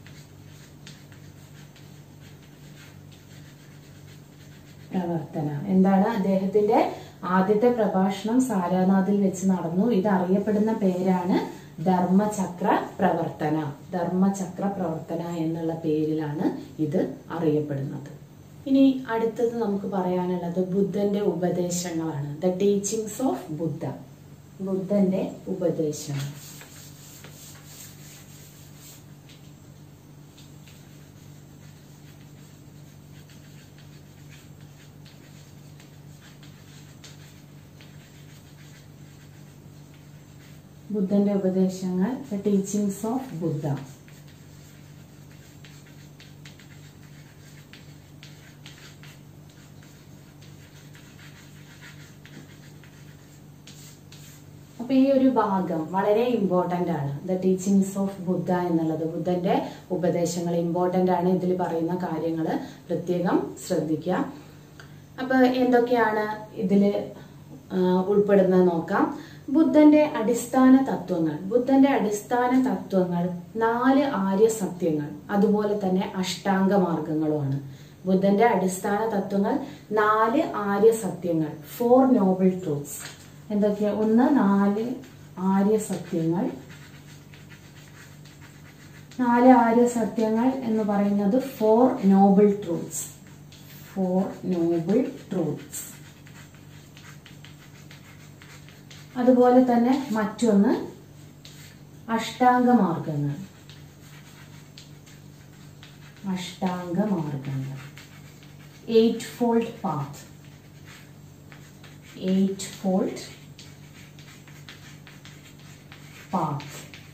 പ്രവർത്തന എന്താണ് അദ്ദേഹത്തിന്റെ ആദ്യത്തെ പ്രഭാഷണം സാരാനാഥിൽ വെച്ച് നടന്നു ഇത് അറിയപ്പെടുന്ന പേരാണ് ധർമ്മചക്ര പ്രവർത്തന ധർമ്മചക്ര പ്രവർത്തന എന്നുള്ള പേരിലാണ് ഇത് അറിയപ്പെടുന്നത് ഇനി അടുത്തത് നമുക്ക് പറയാനുള്ളത് ബുദ്ധന്റെ ഉപദേശങ്ങളാണ് ദ ടീച്ചിങ്സ് ഓഫ് ബുദ്ധ ബുദ്ധന്റെ ഉപദേശങ്ങൾ ബുദ്ധന്റെ ഉപദേശങ്ങൾ ദ ടീച്ചിങ്സ് ഓഫ് ബുദ്ധ അപ്പൊ ഈ ഒരു ഭാഗം വളരെ ഇമ്പോർട്ടന്റ് ആണ് ദ ടീച്ചിങ്സ് ഓഫ് ബുദ്ധ എന്നുള്ളത് ബുദ്ധന്റെ ഉപദേശങ്ങൾ ഇമ്പോർട്ടന്റ് ആണ് ഇതിൽ പറയുന്ന കാര്യങ്ങൾ പ്രത്യേകം ശ്രദ്ധിക്കുക അപ്പൊ എന്തൊക്കെയാണ് ഇതില് ആ, ഉൾപ്പെടുന്നത് നോക്കാം ബുദ്ധന്റെ അടിസ്ഥാന തത്വങ്ങൾ ബുദ്ധന്റെ അടിസ്ഥാന തത്വങ്ങൾ നാല് ആര്യ സത്യങ്ങൾ അതുപോലെ തന്നെ അഷ്ടാംഗ മാർഗങ്ങളുമാണ് ബുദ്ധന്റെ അടിസ്ഥാന തത്വങ്ങൾ നാല് ആര്യ സത്യങ്ങൾ ഫോർ നോബിൾ ട്രൂത്ത്സ് എന്തൊക്കെയാ ഒന്ന് നാല് ആര്യ സത്യങ്ങൾ നാല് ആര്യ സത്യങ്ങൾ എന്ന് പറയുന്നത് four noble truths four noble truths അതുപോലെ തന്നെ മറ്റൊന്ന് അഷ്ടാംഗ മാർഗങ്ങൾ അഷ്ടാംഗ മാർഗങ്ങൾ eightfold path eightfold path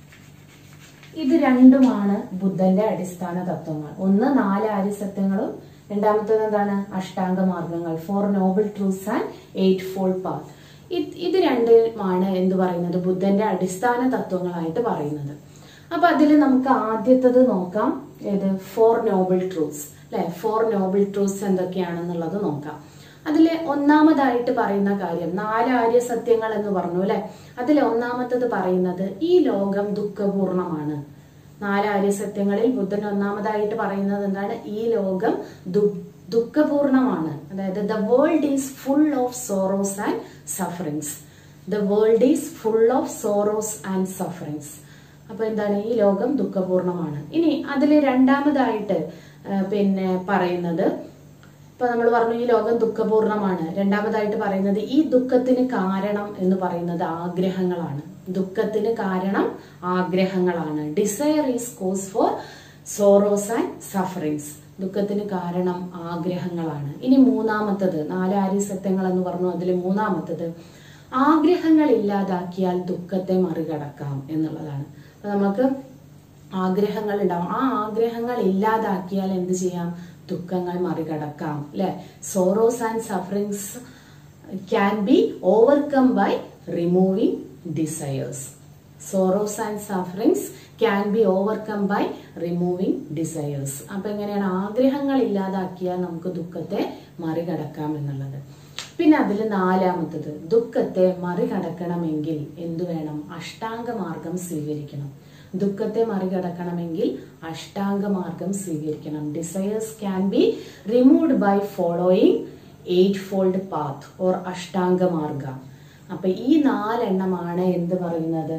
ഇത് രണ്ടുമാണ് ബുദ്ധന്റെ അടിസ്ഥാന തത്വങ്ങൾ ഒന്ന് നാല് ആര്യസത്യങ്ങളും രണ്ടാമത്തേത് എന്താണ് അഷ്ടാംഗ മാർഗങ്ങൾ four noble truths and eightfold path ഇത് രണ്ടുമാണ് എന്ത് പറയുന്നത് ബുദ്ധന്റെ അടിസ്ഥാന തത്വങ്ങളായിട്ട് പറയുന്നത് അപ്പൊ അതിൽ നമുക്ക് ആദ്യത്തത് നോക്കാം ഏത് ഫോർ നോബിൾ ട്രൂത്ത്സ് അല്ലെ ഫോർ നോബിൾ ട്രൂത്ത്സ് എന്തൊക്കെയാണെന്നുള്ളത് നോക്കാം അതിൽ ഒന്നാമതായിട്ട് പറയുന്ന കാര്യം നാല് ആര്യ സത്യങ്ങൾ എന്ന് പറഞ്ഞു അല്ലെ അതിൽ ഒന്നാമത്തത് പറയുന്നത് ഈ ലോകം ദുഃഖപൂർണമാണ് നാല് ആര്യ സത്യങ്ങളിൽ ബുദ്ധൻ ഒന്നാമതായിട്ട് പറയുന്നത് എന്താണ് ഈ ലോകം ദു- ദുഃഖപൂർണമാണ് അതായത് the world is full of sorrows and sufferings the world is full of sorrows and sufferings അപ്പൊ എന്താണ് ഈ ലോകം ദുഃഖപൂർണമാണ് ഇനി അതിൽ രണ്ടാമതായിട്ട് ആ, പിന്നെ പറയുന്നത് ഇപ്പൊ നമ്മൾ പറഞ്ഞു ഈ ലോകം ദുഃഖപൂർണമാണ് രണ്ടാമതായിട്ട് പറയുന്നത് ഈ ദുഃഖത്തിന് കാരണം എന്ന് പറയുന്നത് ആഗ്രഹങ്ങളാണ് ദുഃഖത്തിന് കാരണം ആഗ്രഹങ്ങളാണ് desire is cause for sorrows and sufferings ദുഃഖത്തിന് കാരണം ആഗ്രഹങ്ങളാണ് ഇനി മൂന്നാമത്തത് നാലാരി സത്യങ്ങൾ എന്ന് പറഞ്ഞു അതിൽ മൂന്നാമത്തത് ആഗ്രഹങ്ങൾ ഇല്ലാതാക്കിയാൽ ദുഃഖത്തെ മറികടക്കാം എന്നുള്ളതാണ് അപ്പൊ നമുക്ക് ആഗ്രഹങ്ങൾ ഉണ്ടാവും ആ ആഗ്രഹങ്ങൾ ഇല്ലാതാക്കിയാൽ എന്ത് ചെയ്യാം ദുഃഖങ്ങൾ മറികടക്കാം അല്ലെ sorrows and sufferings can be overcome by removing desires sorrows and sufferings can be overcome by removing desires അപ്പൊ എങ്ങനെയാണ് ആഗ്രഹങ്ങൾ ഇല്ലാതാക്കിയാൽ നമുക്ക് ദുഃഖത്തെ മറികടക്കാം എന്നുള്ളത് പിന്നെ അതിൽ നാലാമത്തത് ദുഃഖത്തെ മറികടക്കണമെങ്കിൽ എന്തു വേണം അഷ്ടാംഗ മാർഗം സ്വീകരിക്കണം ദുഃഖത്തെ മറികടക്കണമെങ്കിൽ അഷ്ടാംഗ മാർഗം സ്വീകരിക്കണം desires can be removed by following eightfold path or അഷ്ടാംഗ മാർഗ അപ്പൊ ഈ നാലെണ്ണമാണ് എന്ത് പറയുന്നത്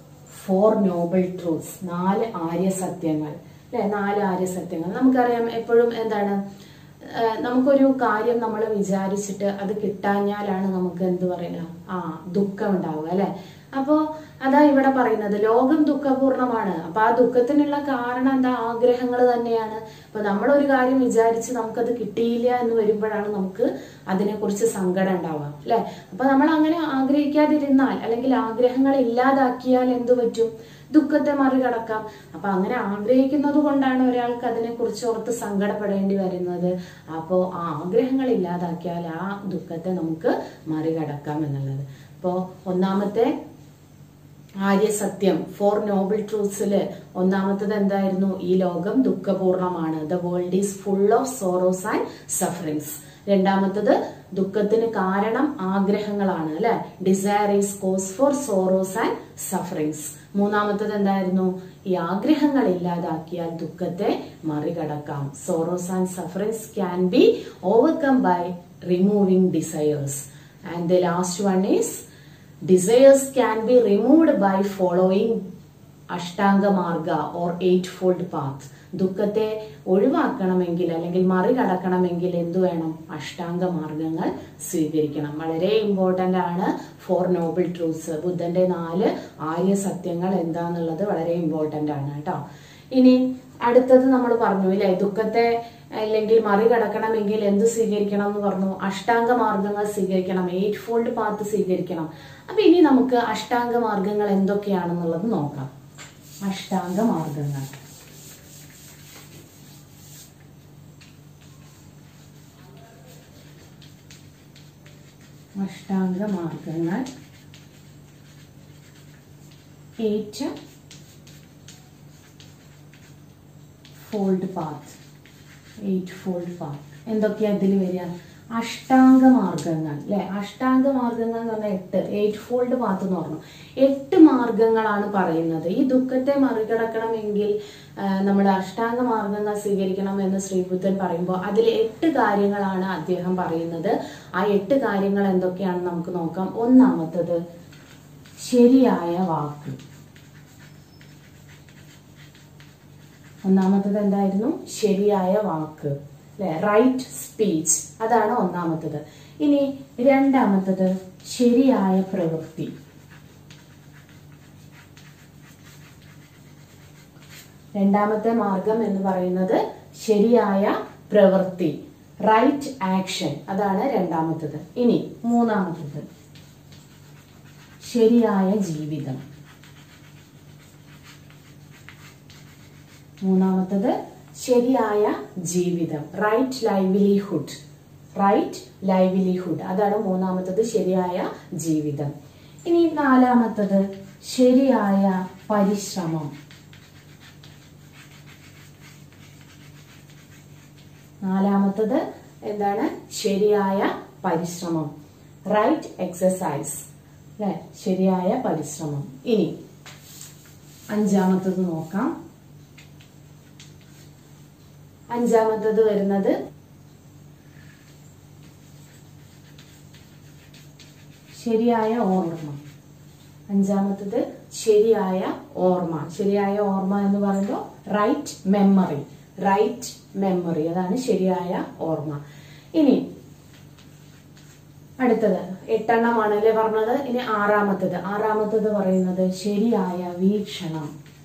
ഫോർ നോബിൾ ട്രൂത്ത്സ് നാല് ആര്യ സത്യങ്ങൾ അല്ലെ നാല് ആര്യ സത്യങ്ങൾ നമുക്കറിയാം എപ്പോഴും എന്താണ് ആ, നമുക്കൊരു കാര്യം നമ്മൾ വിചാരിച്ചിട്ട് അത് കിട്ടാഞ്ഞാലാണ് നമുക്ക് എന്ത് പറയുക ആ ദുഃഖം ഉണ്ടാവുക അല്ലെ അപ്പോ അതാ ഇവിടെ പറയുന്നത് ലോകം ദുഃഖപൂർണമാണ് അപ്പൊ ആ ദുഃഖത്തിനുള്ള കാരണം എന്താ ആഗ്രഹങ്ങൾ തന്നെയാണ് അപ്പൊ നമ്മൾ ഒരു കാര്യം വിചാരിച്ച് നമുക്കത് കിട്ടിയില്ല എന്ന് വരുമ്പോഴാണ് നമുക്ക് അതിനെക്കുറിച്ച് സങ്കടം ഉണ്ടാവുക അല്ലെ അപ്പൊ നമ്മൾ അങ്ങനെ ആഗ്രഹിക്കാതിരുന്നാൽ അല്ലെങ്കിൽ ആഗ്രഹങ്ങൾ ഇല്ലാതാക്കിയാൽ എന്തു പറ്റും ദുഃഖത്തെ മറികടക്കാം അപ്പൊ അങ്ങനെ ആഗ്രഹിക്കുന്നത് കൊണ്ടാണ് ഒരാൾക്ക് അതിനെ കുറിച്ച് ഓർത്ത് സങ്കടപ്പെടേണ്ടി വരുന്നത് അപ്പോ ആ ആഗ്രഹങ്ങൾ ഇല്ലാതാക്കിയാൽ ആ ദുഃഖത്തെ നമുക്ക് മറികടക്കാം എന്നുള്ളത് അപ്പോ ഒന്നാമത്തെ ആര്യസത്യം ഫോർ നോബിൾ ട്രൂത്ത്സില് ഒന്നാമത്തത് എന്തായിരുന്നു ഈ ലോകം ദുഃഖപൂർണമാണ് the world is full of sorrows and sufferings രണ്ടാമത്തത് ദുഃഖത്തിന് കാരണം ആഗ്രഹങ്ങളാണ് അല്ലെ desire is cause for sorrows and sufferings മൂന്നാമത്തത് എന്തായിരുന്നു ഈ ആഗ്രഹങ്ങൾ ഇല്ലാതാക്കിയാൽ ദുഃഖത്തെ മറികടക്കാം sorrows and sufferings can be overcome by removing desires and the last one is desires can be removed by following അഷ്ടാംഗ മാർഗ ഓർ എയ്റ്റ് ഫോൾഡ് പാത്ത് ദുഃഖത്തെ ഒഴിവാക്കണമെങ്കിൽ അല്ലെങ്കിൽ മറികടക്കണമെങ്കിൽ എന്തു വേണം അഷ്ടാംഗ മാർഗങ്ങൾ സ്വീകരിക്കണം വളരെ ഇമ്പോർട്ടന്റ് ആണ് ഫോർ നോബിൾ ട്രൂത്ത്സ് ബുദ്ധന്റെ നാല് ആര്യ സത്യങ്ങൾ എന്താന്നുള്ളത് വളരെ ഇമ്പോർട്ടന്റ് ആണ് കേട്ടോ ഇനി അടുത്തത് നമ്മൾ പറഞ്ഞു ഇല്ലേ ദുഃഖത്തെ അല്ലെങ്കിൽ മറികടക്കണമെങ്കിൽ എന്ത് സ്വീകരിക്കണം എന്ന് പറഞ്ഞു അഷ്ടാംഗ മാർഗങ്ങൾ സ്വീകരിക്കണം എയ്റ്റ് ഫോൾഡ് പാത്ത് സ്വീകരിക്കണം അപ്പൊ ഇനി നമുക്ക് അഷ്ടാംഗ മാർഗങ്ങൾ എന്തൊക്കെയാണെന്നുള്ളത് നോക്കാം അഷ്ടാംഗ മാർഗങ്ങൾ അഷ്ടാംഗ മാർഗങ്ങൾ eightfold path eightfold path എന്തൊക്കെയാ ഇതിൽ വരിക അഷ്ടാംഗ മാർഗങ്ങൾ അല്ലെ അഷ്ടാംഗ മാർഗങ്ങൾ എന്ന് പറഞ്ഞാൽ എട്ട് എയ്റ്റ് ഫോൾഡ് പാത്ത് എന്ന് പറഞ്ഞു എട്ട് മാർഗങ്ങളാണ് പറയുന്നത് ഈ ദുഃഖത്തെ മറികടക്കണമെങ്കിൽ ആ, നമ്മൾ അഷ്ടാംഗ മാർഗങ്ങൾ സ്വീകരിക്കണം എന്ന് ശ്രീബുദ്ധൻ പറയുമ്പോൾ അതിൽ എട്ട് കാര്യങ്ങളാണ് അദ്ദേഹം പറയുന്നത് ആ എട്ട് കാര്യങ്ങൾ എന്തൊക്കെയാണെന്ന് നമുക്ക് നോക്കാം ഒന്നാമത്തത് ശരിയായ വാക്ക് ഒന്നാമത്തത് എന്തായിരുന്നു ശരിയായ വാക്ക് അല്ലെ റൈറ്റ് സ്പീച്ച് അതാണ് ഒന്നാമത്തത് ഇനി രണ്ടാമത്തത് ശരിയായ പ്രവൃത്തി രണ്ടാമത്തെ മാർഗം എന്ന് പറയുന്നത് ശരിയായ പ്രവൃത്തി റൈറ്റ് ആക്ഷൻ അതാണ് രണ്ടാമത്തത് ഇനി മൂന്നാമത്തത് ശരിയായ ജീവിതം മൂന്നാമത്തത് ശരിയായ ജീവിതം റൈറ്റ് ലൈവ്ലിഹുഡ് റൈറ്റ് ലൈവ്ലിഹുഡ് അതാണ് മൂന്നാമത്തത് ശരിയായ ജീവിതം ഇനി നാലാമത്തത് ശരിയായ പരിശ്രമം നാലാമത്തത് എന്താണ് ശരിയായ പരിശ്രമം റൈറ്റ് എക്സസൈസ് അല്ലെ ശരിയായ പരിശ്രമം ഇനി അഞ്ചാമത്തത് നോക്കാം അഞ്ചാമത്തത് വരുന്നത് ശരിയായ ഓർമ്മ അഞ്ചാമത്തത് ശരിയായ ഓർമ്മ ശരിയായ ഓർമ്മ എന്ന് പറയുമ്പോൾ റൈറ്റ് മെമ്മറി റൈറ്റ് മെമ്മറി അതാണ് ശരിയായ ഓർമ്മ ഇനി അടുത്തത് എട്ടെണ്ണമാണ് അല്ലേ പറഞ്ഞത് ഇനി ആറാമത്തത് ആറാമത്തത് പറയുന്നത് ശരിയായ വീക്ഷണം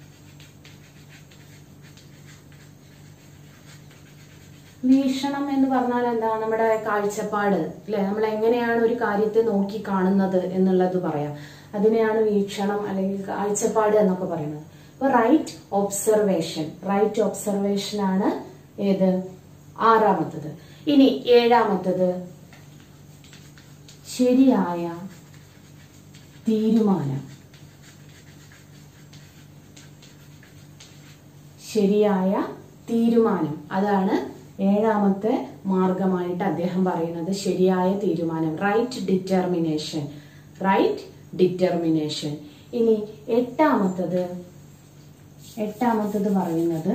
വീക്ഷണം എന്ന് പറഞ്ഞാൽ എന്താ നമ്മുടെ കാഴ്ചപ്പാട് അല്ലെ നമ്മൾ എങ്ങനെയാണ് ഒരു കാര്യത്തെ നോക്കി കാണുന്നത് എന്നുള്ളത് പറയാം അതിനെയാണ് വീക്ഷണം അല്ലെങ്കിൽ കാഴ്ചപ്പാട് എന്നൊക്കെ പറയുന്നത് അപ്പൊ റൈറ്റ് ഒബ്സർവേഷൻ റൈറ്റ് ഒബ്സർവേഷൻ ആണ് ഏത് ആറാമത്തത് ഇനി ഏഴാമത്തത് ശരിയായ തീരുമാനം ശരിയായ തീരുമാനം അതാണ് ഏഴാമത്തെ മാർഗമായിട്ട് അദ്ദേഹം പറയുന്നത് ശരിയായ തീരുമാനം റൈറ്റ് ഡിറ്റർമിനേഷൻ റൈറ്റ് ഡിറ്റർമിനേഷൻ ഇനി എട്ടാമത്തത് എട്ടാമത്തത് പറയുന്നത്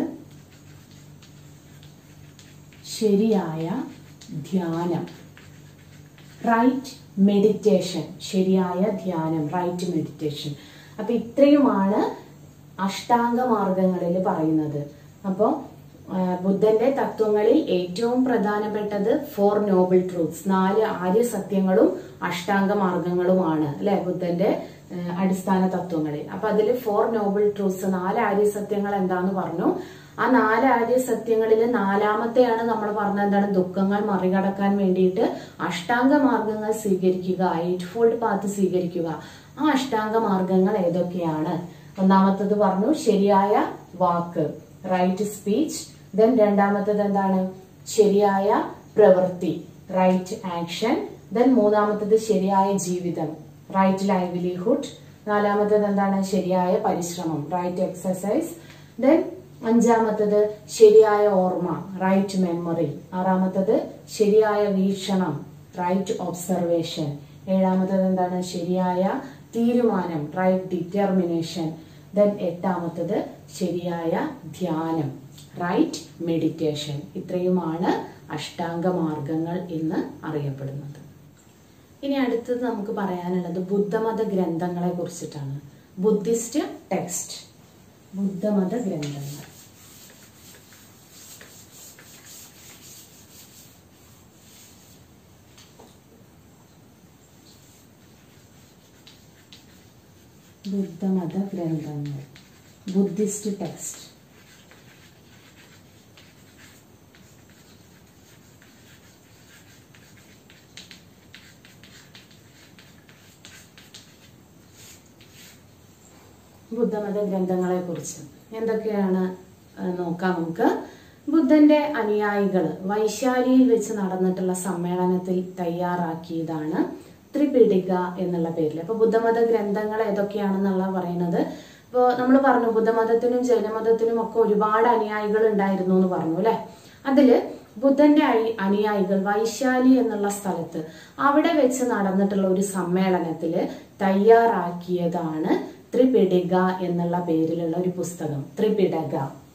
ശരിയായ ധ്യാനം റൈറ്റ് മെഡിറ്റേഷൻ ശരിയായ ധ്യാനം റൈറ്റ് മെഡിറ്റേഷൻ അപ്പൊ ഇത്രയുമാണ് അഷ്ടാംഗ മാർഗങ്ങളിൽ പറയുന്നത് അപ്പോൾ ബുദ്ധന്റെ തത്വങ്ങളിൽ ഏറ്റവും പ്രധാനപ്പെട്ടത് ഫോർ നോബിൾ ട്രൂത്ത്സ് നാല് ആര്യ സത്യങ്ങളും അഷ്ടാംഗ മാർഗങ്ങളുമാണ് അല്ലെ ബുദ്ധന്റെ ഏഹ്, അടിസ്ഥാന തത്വങ്ങളിൽ അപ്പൊ അതിൽ ഫോർ നോബിൾ ട്രൂത്ത്സ് നാല് ആര്യ സത്യങ്ങൾ എന്താന്ന് പറഞ്ഞു ആ നാല് ആര്യ സത്യങ്ങളിൽ നാലാമത്തെയാണ് നമ്മൾ പറഞ്ഞത് എന്താണ് ദുഃഖങ്ങൾ മറികടക്കാൻ വേണ്ടിയിട്ട് അഷ്ടാംഗ മാർഗങ്ങൾ സ്വീകരിക്കുക എയ്റ്റ് ഫോൾഡ് പാത്ത് സ്വീകരിക്കുക ആ അഷ്ടാംഗ മാർഗങ്ങൾ ഏതൊക്കെയാണ് ഒന്നാമത്തത് പറഞ്ഞു ശരിയായ വാക്ക് റൈറ്റ് സ്പീച്ച് ദെൻ രണ്ടാമത്തത് എന്താണ് ശരിയായ പ്രവൃത്തി റൈറ്റ് ആക്ഷൻ ദെൻ മൂന്നാമത്തത് ശരിയായ ജീവിതം റൈറ്റ് ലൈവ്ലിഹുഡ് നാലാമത്തത് എന്താണ് ശരിയായ പരിശ്രമം റൈറ്റ് എക്സസൈസ് ദെൻ അഞ്ചാമത്തത് ശരിയായ ഓർമ്മ റൈറ്റ് മെമ്മറി ആറാമത്തത് ശരിയായ വീക്ഷണം റൈറ്റ് ഒബ്സർവേഷൻ ഏഴാമത്തത് എന്താണ് ശരിയായ തീരുമാനം റൈറ്റ് ഡിറ്റർമിനേഷൻ ദെൻ എട്ടാമത്തത് ശരിയായ ധ്യാനം റൈറ്റ് മെഡിറ്റേഷൻ ഇത്രയുമാണ് അഷ്ടാംഗ മാർഗങ്ങൾ എന്ന് അറിയപ്പെടുന്നത് ഇനി അടുത്തത് നമുക്ക് പറയാനുള്ളത് ബുദ്ധമത ഗ്രന്ഥങ്ങളെ കുറിച്ചിട്ടാണ് ബുദ്ധിസ്റ്റ് ടെക്സ്റ്റ് ബുദ്ധമത ഗ്രന്ഥങ്ങൾ ബുദ്ധമത ഗ്രന്ഥങ്ങൾ ബുദ്ധിസ്റ്റ് ടെക്സ്റ്റ് ബുദ്ധമത ഗ്രന്ഥങ്ങളെ കുറിച്ച് എന്തൊക്കെയാണ് ആ, നോക്കാം നമുക്ക് ബുദ്ധന്റെ അനുയായികൾ വൈശാലിയിൽ വെച്ച് നടന്നിട്ടുള്ള സമ്മേളനത്തിൽ തയ്യാറാക്കിയതാണ് ത്രിപിടിക എന്നുള്ള പേരിൽ അപ്പൊ ബുദ്ധമത ഗ്രന്ഥങ്ങൾ ഏതൊക്കെയാണെന്നുള്ള പറയുന്നത് ഇപ്പോൾ നമ്മൾ പറഞ്ഞു ബുദ്ധമതത്തിനും ജൈനമതത്തിനും ഒക്കെ ഒരുപാട് അനുയായികൾ ഉണ്ടായിരുന്നു എന്ന് പറഞ്ഞു അല്ലെ അതില് ബുദ്ധന്റെ അയി- അനുയായികൾ വൈശാലി എന്നുള്ള സ്ഥലത്ത് അവിടെ വെച്ച് നടന്നിട്ടുള്ള ഒരു സമ്മേളനത്തില് തയ്യാറാക്കിയതാണ് ത്രിപിടിക എന്നുള്ള പേരിലുള്ള ഒരു പുസ്തകം ത്രിപിടക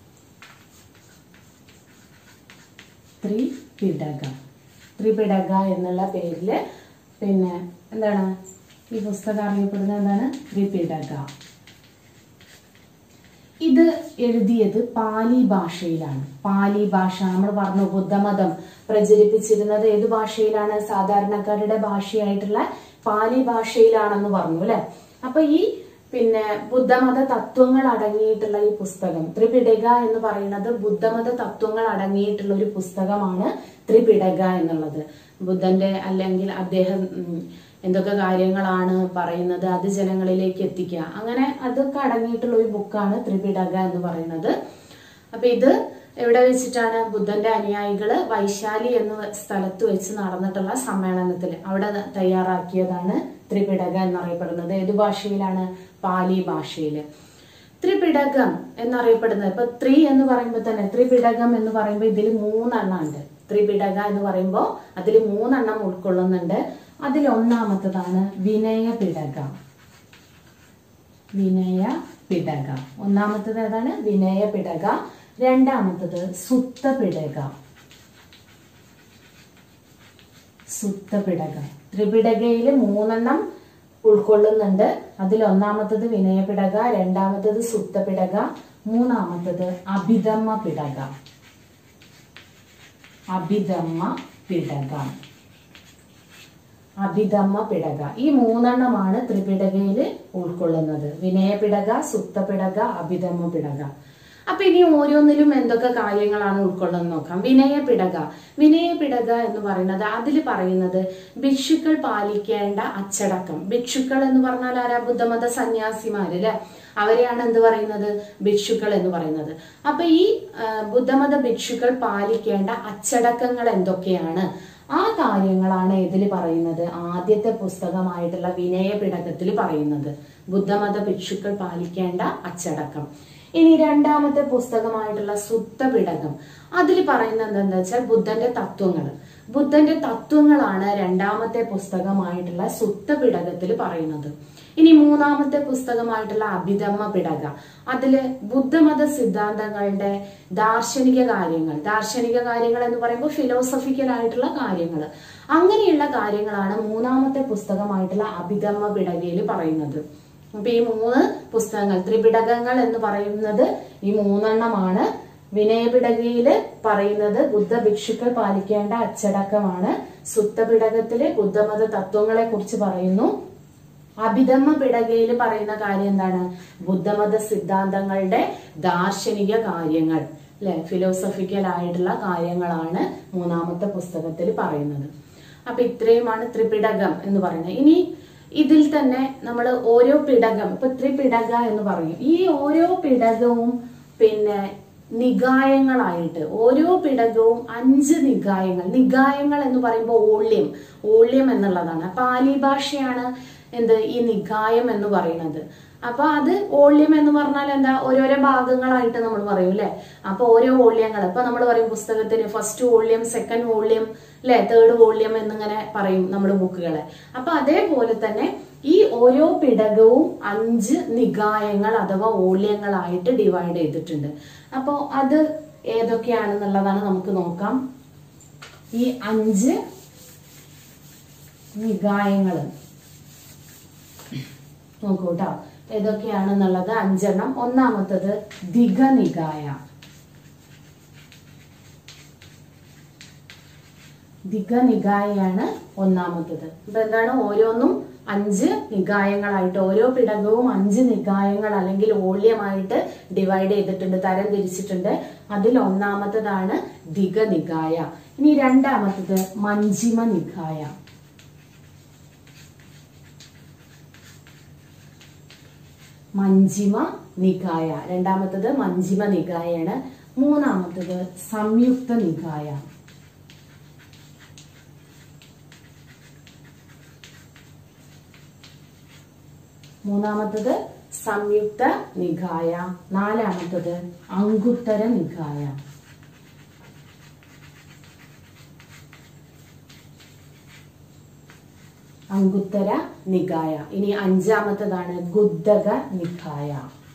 ത്രിപിടക ത്രിപിടക എന്നുള്ള പേരില് പിന്നെ എന്താണ് ഈ പുസ്തകം അറിയപ്പെടുന്നത് എന്താണ് ത്രിപിടക ഇത് എഴുതിയത് പാലി ഭാഷയിലാണ് പാലി ഭാഷ നമ്മൾ പറഞ്ഞു ബുദ്ധമതം പ്രചരിപ്പിച്ചിരുന്നത് ഏത് ഭാഷയിലാണ് സാധാരണക്കാരുടെ ഭാഷയായിട്ടുള്ള പാലി ഭാഷയിലാണെന്ന് പറഞ്ഞു അല്ലെ അപ്പൊ ഈ പിന്നെ ബുദ്ധമത തത്വങ്ങൾ അടങ്ങിയിട്ടുള്ള ഈ പുസ്തകം ത്രിപിടക എന്ന് പറയുന്നത് ബുദ്ധമത തത്വങ്ങൾ അടങ്ങിയിട്ടുള്ള ഒരു പുസ്തകമാണ് ത്രിപിടക എന്നുള്ളത് ബുദ്ധന്റെ അല്ലെങ്കിൽ അദ്ദേഹം ഉം, എന്തൊക്കെ കാര്യങ്ങളാണ് പറയുന്നത് അത് ജനങ്ങളിലേക്ക് എത്തിക്കുക അങ്ങനെ അതൊക്കെ അടങ്ങിയിട്ടുള്ള ഒരു ബുക്കാണ് ത്രിപിടക എന്ന് പറയുന്നത് അപ്പൊ ഇത് എവിടെ വെച്ചിട്ടാണ് ബുദ്ധന്റെ അനുയായികള് വൈശാലി എന്ന സ്ഥലത്ത് വെച്ച് നടന്നിട്ടുള്ള സമ്മേളനത്തിൽ അവിടെ തയ്യാറാക്കിയതാണ് ത്രിപിടക എന്നറിയപ്പെടുന്നത് ഏത് ഭാഷയിലാണ് പാലി ഭാഷയില് ത്രിപിടകം എന്നറിയപ്പെടുന്നത് ഇപ്പൊ ത്രി എന്ന് പറയുമ്പോൾ തന്നെ ത്രിപിടകം എന്ന് പറയുമ്പോൾ ഇതിൽ മൂന്നെണ്ണം ഉണ്ട് ത്രിപിടക എന്ന് പറയുമ്പോൾ അതിൽ മൂന്നെണ്ണം ഉൾക്കൊള്ളുന്നുണ്ട് അതിൽ ഒന്നാമത്തതാണ് വിനയ പിടക വിനയ പിടക ഒന്നാമത്തത് ഏതാണ് വിനയ പിടക രണ്ടാമത്തത് സുത്ത പിടക സുത്ത പിടക ത്രിപിടകയിൽ മൂന്നെണ്ണം ഉൾക്കൊള്ളുന്നുണ്ട് അതിൽ ഒന്നാമത്തത് വിനയ പിടക രണ്ടാമത്തത് സുത്ത പിടക മൂന്നാമത്തത് അഭിധമ്മ പിടക അഭിധമ്മ പിടക അഭിധമ്മ പിടക ഈ മൂന്നെണ്ണമാണ് ത്രിപിടകയിൽ ഉൾക്കൊള്ളുന്നത് വിനയ പിടക സുത്ത പിടക അഭിധമ്മ പിടക അപ്പൊ ഇനി ഓരോന്നിലും എന്തൊക്കെ കാര്യങ്ങളാണ് ഉൾക്കൊള്ളുന്നത് നോക്കാം വിനയ പിടക വിനയ പിടക എന്ന് പറയുന്നത് അതിൽ പറയുന്നത് ഭിക്ഷുക്കൾ പാലിക്കേണ്ട അച്ചടക്കം ഭിക്ഷുക്കൾ എന്ന് പറഞ്ഞാൽ ആരാ ബുദ്ധമത സന്യാസിമാര് അല്ലെ അവരെയാണ് എന്ത് പറയുന്നത് ഭിക്ഷുക്കൾ എന്ന് പറയുന്നത് അപ്പൊ ഈ ആ, ബുദ്ധമത ഭിക്ഷുക്കൾ പാലിക്കേണ്ട അച്ചടക്കങ്ങൾ എന്തൊക്കെയാണ് ആ കാര്യങ്ങളാണ് ഇതിൽ പറയുന്നത് ആദ്യത്തെ പുസ്തകമായിട്ടുള്ള വിനയ പിടകത്തിൽ പറയുന്നത് ബുദ്ധമത ഭിക്ഷുക്കൾ പാലിക്കേണ്ട അച്ചടക്കം ഇനി രണ്ടാമത്തെ പുസ്തകമായിട്ടുള്ള സുത്ത പിടകം അതിൽ പറയുന്നത് എന്താ വെച്ചാൽ ബുദ്ധന്റെ തത്വങ്ങൾ ബുദ്ധന്റെ തത്വങ്ങളാണ് രണ്ടാമത്തെ പുസ്തകമായിട്ടുള്ള സുത്ത പിടകത്തിൽ പറയുന്നത് ഇനി മൂന്നാമത്തെ പുസ്തകമായിട്ടുള്ള അഭിധമ്മ പിടക അതില് ബുദ്ധമത സിദ്ധാന്തങ്ങളുടെ ദാർശനിക കാര്യങ്ങൾ ദാർശനിക കാര്യങ്ങൾ എന്ന് പറയുമ്പോൾ ഫിലോസഫിക്കൽ ആയിട്ടുള്ള കാര്യങ്ങൾ അങ്ങനെയുള്ള കാര്യങ്ങളാണ് മൂന്നാമത്തെ പുസ്തകമായിട്ടുള്ള അഭിധമ്മ പിടകയിൽ പറയുന്നത് അപ്പൊ ഈ മൂന്ന് പുസ്തകങ്ങൾ ത്രിപിടകങ്ങൾ എന്ന് പറയുന്നത് ഈ മൂന്നെണ്ണമാണ് വിനയപിടകയില് പറയുന്നത് ബുദ്ധ ഭിക്ഷുക്കൾ പാലിക്കേണ്ട അച്ചടക്കമാണ് സുത്തപിടകത്തില് ബുദ്ധമത തത്വങ്ങളെ കുറിച്ച് പറയുന്നു അഭിധമ്മ പിടകയിൽ പറയുന്ന കാര്യം എന്താണ് ബുദ്ധമത സിദ്ധാന്തങ്ങളുടെ ദാർശനിക കാര്യങ്ങൾ അല്ലെ ഫിലോസഫിക്കൽ ആയിട്ടുള്ള കാര്യങ്ങളാണ് മൂന്നാമത്തെ പുസ്തകത്തിൽ പറയുന്നത് അപ്പൊ ഇത്രയുമാണ് ത്രിപിടകം എന്ന് പറയുന്നത് ഇനി ഇതിൽ തന്നെ നമ്മൾ ഓരോ പിടകം ഇപ്പൊ ത്രിപിടക എന്ന് പറയും ഈ ഓരോ പിടകവും പിന്നെ നികായങ്ങളായിട്ട് ഓരോ പിടകവും അഞ്ച് നികായങ്ങൾ നികായങ്ങൾ എന്ന് പറയുമ്പോൾ ഓള്യം ഓള്യം എന്നുള്ളതാണ് പാലി ഭാഷയാണ് എന്ത് ഈ നികായം എന്ന് പറയുന്നത് അപ്പൊ അത് ഓള്യം എന്ന് പറഞ്ഞാൽ എന്താ ഓരോരോ ഭാഗങ്ങളായിട്ട് നമ്മൾ പറയും അല്ലെ അപ്പൊ ഓരോ ഓള്യങ്ങൾ ഇപ്പൊ നമ്മൾ പറയും പുസ്തകത്തിന് ഫസ്റ്റ് ഓള്യം സെക്കൻഡ് ഓള്യം അല്ലെ തേർഡ് ഓള്യം എന്നിങ്ങനെ പറയും നമ്മുടെ ബുക്കുകളെ അപ്പൊ അതേപോലെ തന്നെ ഈ ഓരോ പിടകവും അഞ്ച് നികായങ്ങൾ അഥവാ ഓള്യങ്ങളായിട്ട് ഡിവൈഡ് ചെയ്തിട്ടുണ്ട് അപ്പോ അത് ഏതൊക്കെയാണെന്നുള്ളതാണ് നമുക്ക് നോക്കാം ഈ അഞ്ച് നികായങ്ങൾ നോക്കൂ കേട്ടോ ഏതൊക്കെയാണെന്നുള്ളത് അഞ്ചെണ്ണം ഒന്നാമത്തത് ദിഗനികായ ദിഗനികായാണ് ഒന്നാമത്തത് ഇപ്പൊ എന്താണ് ഓരോന്നും അഞ്ച് നികായങ്ങളായിട്ട് ഓരോ പിടകവും അഞ്ച് നികായങ്ങൾ അല്ലെങ്കിൽ ഓള്യമായിട്ട് ഡിവൈഡ് ചെയ്തിട്ടുണ്ട് തരം തിരിച്ചിട്ടുണ്ട് അതിൽ ഒന്നാമത്തതാണ് ദിഗനികായ ഇനി രണ്ടാമത്തത് മഞ്ജിമ നികായ മഞ്ജിമ നികായ രണ്ടാമത്തത് മഞ്ജിമ നികായാണ് മൂന്നാമത്തത് സംയുക്ത നികായ മൂന്നാമത്തത് സംയുക്ത നികായ നാലാമത്തത് അങ്കുത്തര നികായ അങ്കുത്തര നികായ ഇനി അഞ്ചാമത്തതാണ് ഗുദ്ദക നികായ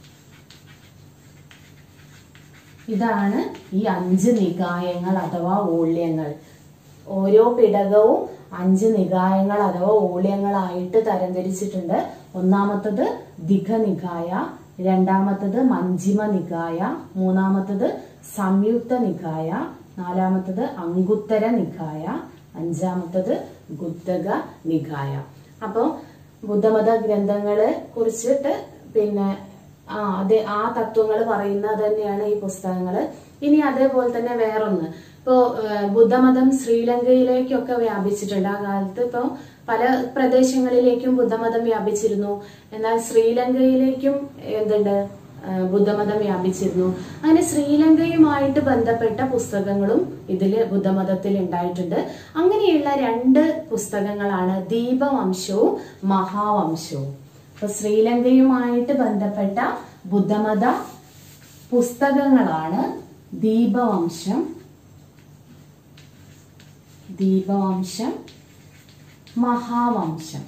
ഇതാണ് ഈ അഞ്ച് നികായങ്ങൾ അഥവാ ഊള്യങ്ങൾ ഓരോ പിടകവും അഞ്ച് നികായങ്ങൾ അഥവാ ഊള്യങ്ങളായിട്ട് തരംതിരിച്ചിട്ടുണ്ട് ഒന്നാമത്തത് ദിഘനികായ രണ്ടാമത്തത് മഞ്ജിമ നികായ മൂന്നാമത്തത് സംയുക്ത നികായ നാലാമത്തത് അങ്കുത്തര നികായ അഞ്ചാമത്തത് ഗുദ്ദക നികായ അപ്പോ ബുദ്ധമത ഗ്രന്ഥങ്ങളെ കുറിച്ചിട്ട് പിന്നെ ആ അതെ ആ തത്വങ്ങൾ പറയുന്നത് തന്നെയാണ് ഈ പുസ്തകങ്ങൾ ഇനി അതേപോലെ തന്നെ വേറൊന്ന് ഇപ്പോ ഏഹ്, ബുദ്ധമതം ശ്രീലങ്കയിലേക്കൊക്കെ വ്യാപിച്ചിട്ടുണ്ട് ആ കാലത്ത് ഇപ്പോ പല പ്രദേശങ്ങളിലേക്കും ബുദ്ധമതം വ്യാപിച്ചിരുന്നു എന്നാൽ ശ്രീലങ്കയിലേക്കും എന്തുണ്ട് ഏഹ്, ബുദ്ധമതം വ്യാപിച്ചിരുന്നു അങ്ങനെ ശ്രീലങ്കയുമായിട്ട് ബന്ധപ്പെട്ട പുസ്തകങ്ങളും ഇതില് ബുദ്ധമതത്തിൽ ഉണ്ടായിട്ടുണ്ട് അങ്ങനെയുള്ള രണ്ട് പുസ്തകങ്ങളാണ് ദീപവംശവും മഹാവംശവും അപ്പൊ ശ്രീലങ്കയുമായിട്ട് ബന്ധപ്പെട്ട ബുദ്ധമത പുസ്തകങ്ങളാണ് ദീപവംശം ദീപവംശം മഹാവംശം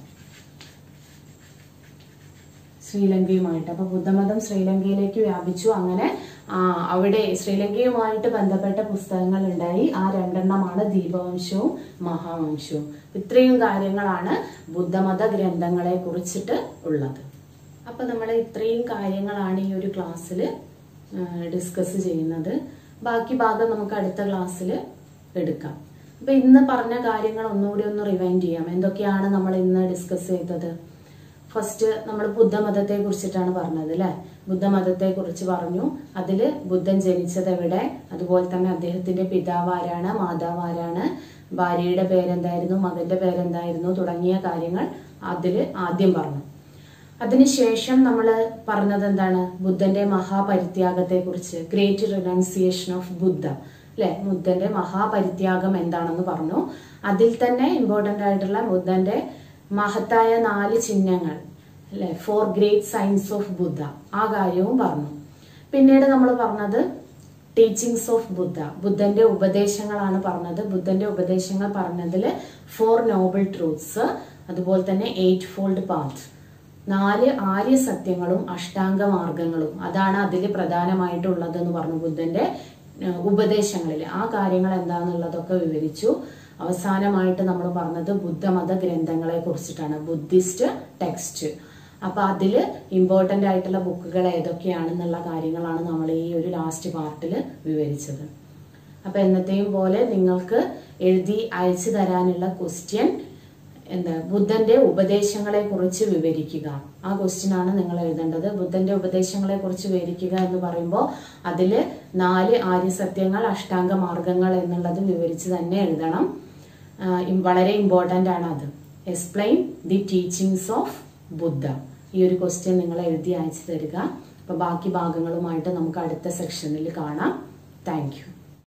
ശ്രീലങ്കയുമായിട്ട് അപ്പൊ ബുദ്ധമതം ശ്രീലങ്കയിലേക്ക് വ്യാപിച്ചു അങ്ങനെ ആ, അവിടെ ശ്രീലങ്കയുമായിട്ട് ബന്ധപ്പെട്ട പുസ്തകങ്ങൾ ഉണ്ടായി ആ രണ്ടെണ്ണമാണ് ദീപവംശവും മഹാവംശവും ഇത്രയും കാര്യങ്ങളാണ് ബുദ്ധമത ഗ്രന്ഥങ്ങളെ കുറിച്ചിട്ട് ഉള്ളത് അപ്പൊ നമ്മൾ ഇത്രയും കാര്യങ്ങളാണ് ഈ ഒരു ക്ലാസ്സിൽ ഡിസ്കസ് ചെയ്യുന്നത് ബാക്കി ഭാഗം നമുക്ക് അടുത്ത ക്ലാസ്സിൽ എടുക്കാം അപ്പൊ ഇന്ന് പറഞ്ഞ കാര്യങ്ങൾ ഒന്നുകൂടി ഒന്ന് റിവൈൻഡ് ചെയ്യാം എന്തൊക്കെയാണ് നമ്മൾ ഇന്ന് ഡിസ്കസ് ചെയ്തത് ഫസ്റ്റ് നമ്മൾ ബുദ്ധമതത്തെ കുറിച്ചിട്ടാണ് പറഞ്ഞത് അല്ലെ ബുദ്ധമതത്തെ കുറിച്ച് പറഞ്ഞു അതില് ബുദ്ധൻ ജനിച്ചത് എവിടെ അതുപോലെ തന്നെ അദ്ദേഹത്തിന്റെ പിതാവ് ആരാണ് മാതാവ് ആരാണ് ഭാര്യയുടെ പേരെന്തായിരുന്നു മകന്റെ പേരെന്തായിരുന്നു തുടങ്ങിയ കാര്യങ്ങൾ അതില് ആദ്യം പറഞ്ഞു അതിനുശേഷം നമ്മൾ പറഞ്ഞത് എന്താണ് ബുദ്ധന്റെ മഹാപരിത്യാഗത്തെ കുറിച്ച് ഗ്രേറ്റ് റിനൗൺസിയേഷൻ ഓഫ് ബുദ്ധ അല്ലെ ബുദ്ധന്റെ മഹാപരിത്യാഗം എന്താണെന്ന് പറഞ്ഞു അതിൽ തന്നെ ഇമ്പോർട്ടന്റ് ആയിട്ടുള്ള ബുദ്ധന്റെ മഹത്തായ നാല് ചിഹ്നങ്ങൾ അല്ലെ four great signs of Buddha ആ കാര്യവും പറഞ്ഞു പിന്നീട് നമ്മൾ പറഞ്ഞത് ടീച്ചിങ്സ് ഓഫ് ബുദ്ധ ബുദ്ധന്റെ ഉപദേശങ്ങളാണ് പറഞ്ഞത് ബുദ്ധന്റെ ഉപദേശങ്ങൾ പറഞ്ഞതിൽ ഫോർ നോബിൾ ട്രൂത്ത്സ് അതുപോലെ തന്നെ എയ്റ്റ് ഫോൾഡ് പാത്ത് നാല് ആര്യ സത്യങ്ങളും അഷ്ടാംഗ മാർഗങ്ങളും അതാണ് അതിൽ പ്രധാനമായിട്ടുള്ളത് എന്ന് പറഞ്ഞു ബുദ്ധന്റെ ഏഹ്, ഉപദേശങ്ങളിൽ ആ കാര്യങ്ങൾ എന്താണെന്നുള്ളതൊക്കെ വിവരിച്ചു അവസാനമായിട്ട് നമ്മൾ പറഞ്ഞത് ബുദ്ധമത ഗ്രന്ഥങ്ങളെ കുറിച്ചിട്ടാണ് ബുദ്ധിസ്റ്റ് ടെക്സ്റ്റ് അപ്പൊ അതില് ഇമ്പോർട്ടന്റ് ആയിട്ടുള്ള ബുക്കുകൾ ഏതൊക്കെയാണെന്നുള്ള കാര്യങ്ങളാണ് നമ്മൾ ഈ ഒരു ലാസ്റ്റ് പാർട്ടിൽ വിവരിച്ചത് അപ്പൊ എന്നത്തെയും പോലെ നിങ്ങൾക്ക് എഴുതി അയച്ചു തരാനുള്ള ക്വസ്റ്റ്യൻ എന്താ ബുദ്ധന്റെ ഉപദേശങ്ങളെ കുറിച്ച് വിവരിക്കുക ആ ക്വസ്റ്റ്യൻ ആണ് നിങ്ങൾ എഴുതേണ്ടത് ബുദ്ധന്റെ ഉപദേശങ്ങളെ കുറിച്ച് വിവരിക്കുക എന്ന് പറയുമ്പോൾ അതില് നാല് ആര്യസത്യങ്ങൾ അഷ്ടാംഗ മാർഗങ്ങൾ എന്നുള്ളത് വിവരിച്ച് തന്നെ എഴുതണം ആ, ഇം- വളരെ ഇമ്പോർട്ടന്റ് ആണ് അത് explain the teachings of Buddha ഈ ഒരു ക്വസ്റ്റ്യൻ നിങ്ങൾ എഴുതി അയച്ചു തരിക അപ്പൊ ബാക്കി ഭാഗങ്ങളുമായിട്ട് നമുക്ക് അടുത്ത സെക്ഷനിൽ കാണാം താങ്ക് യു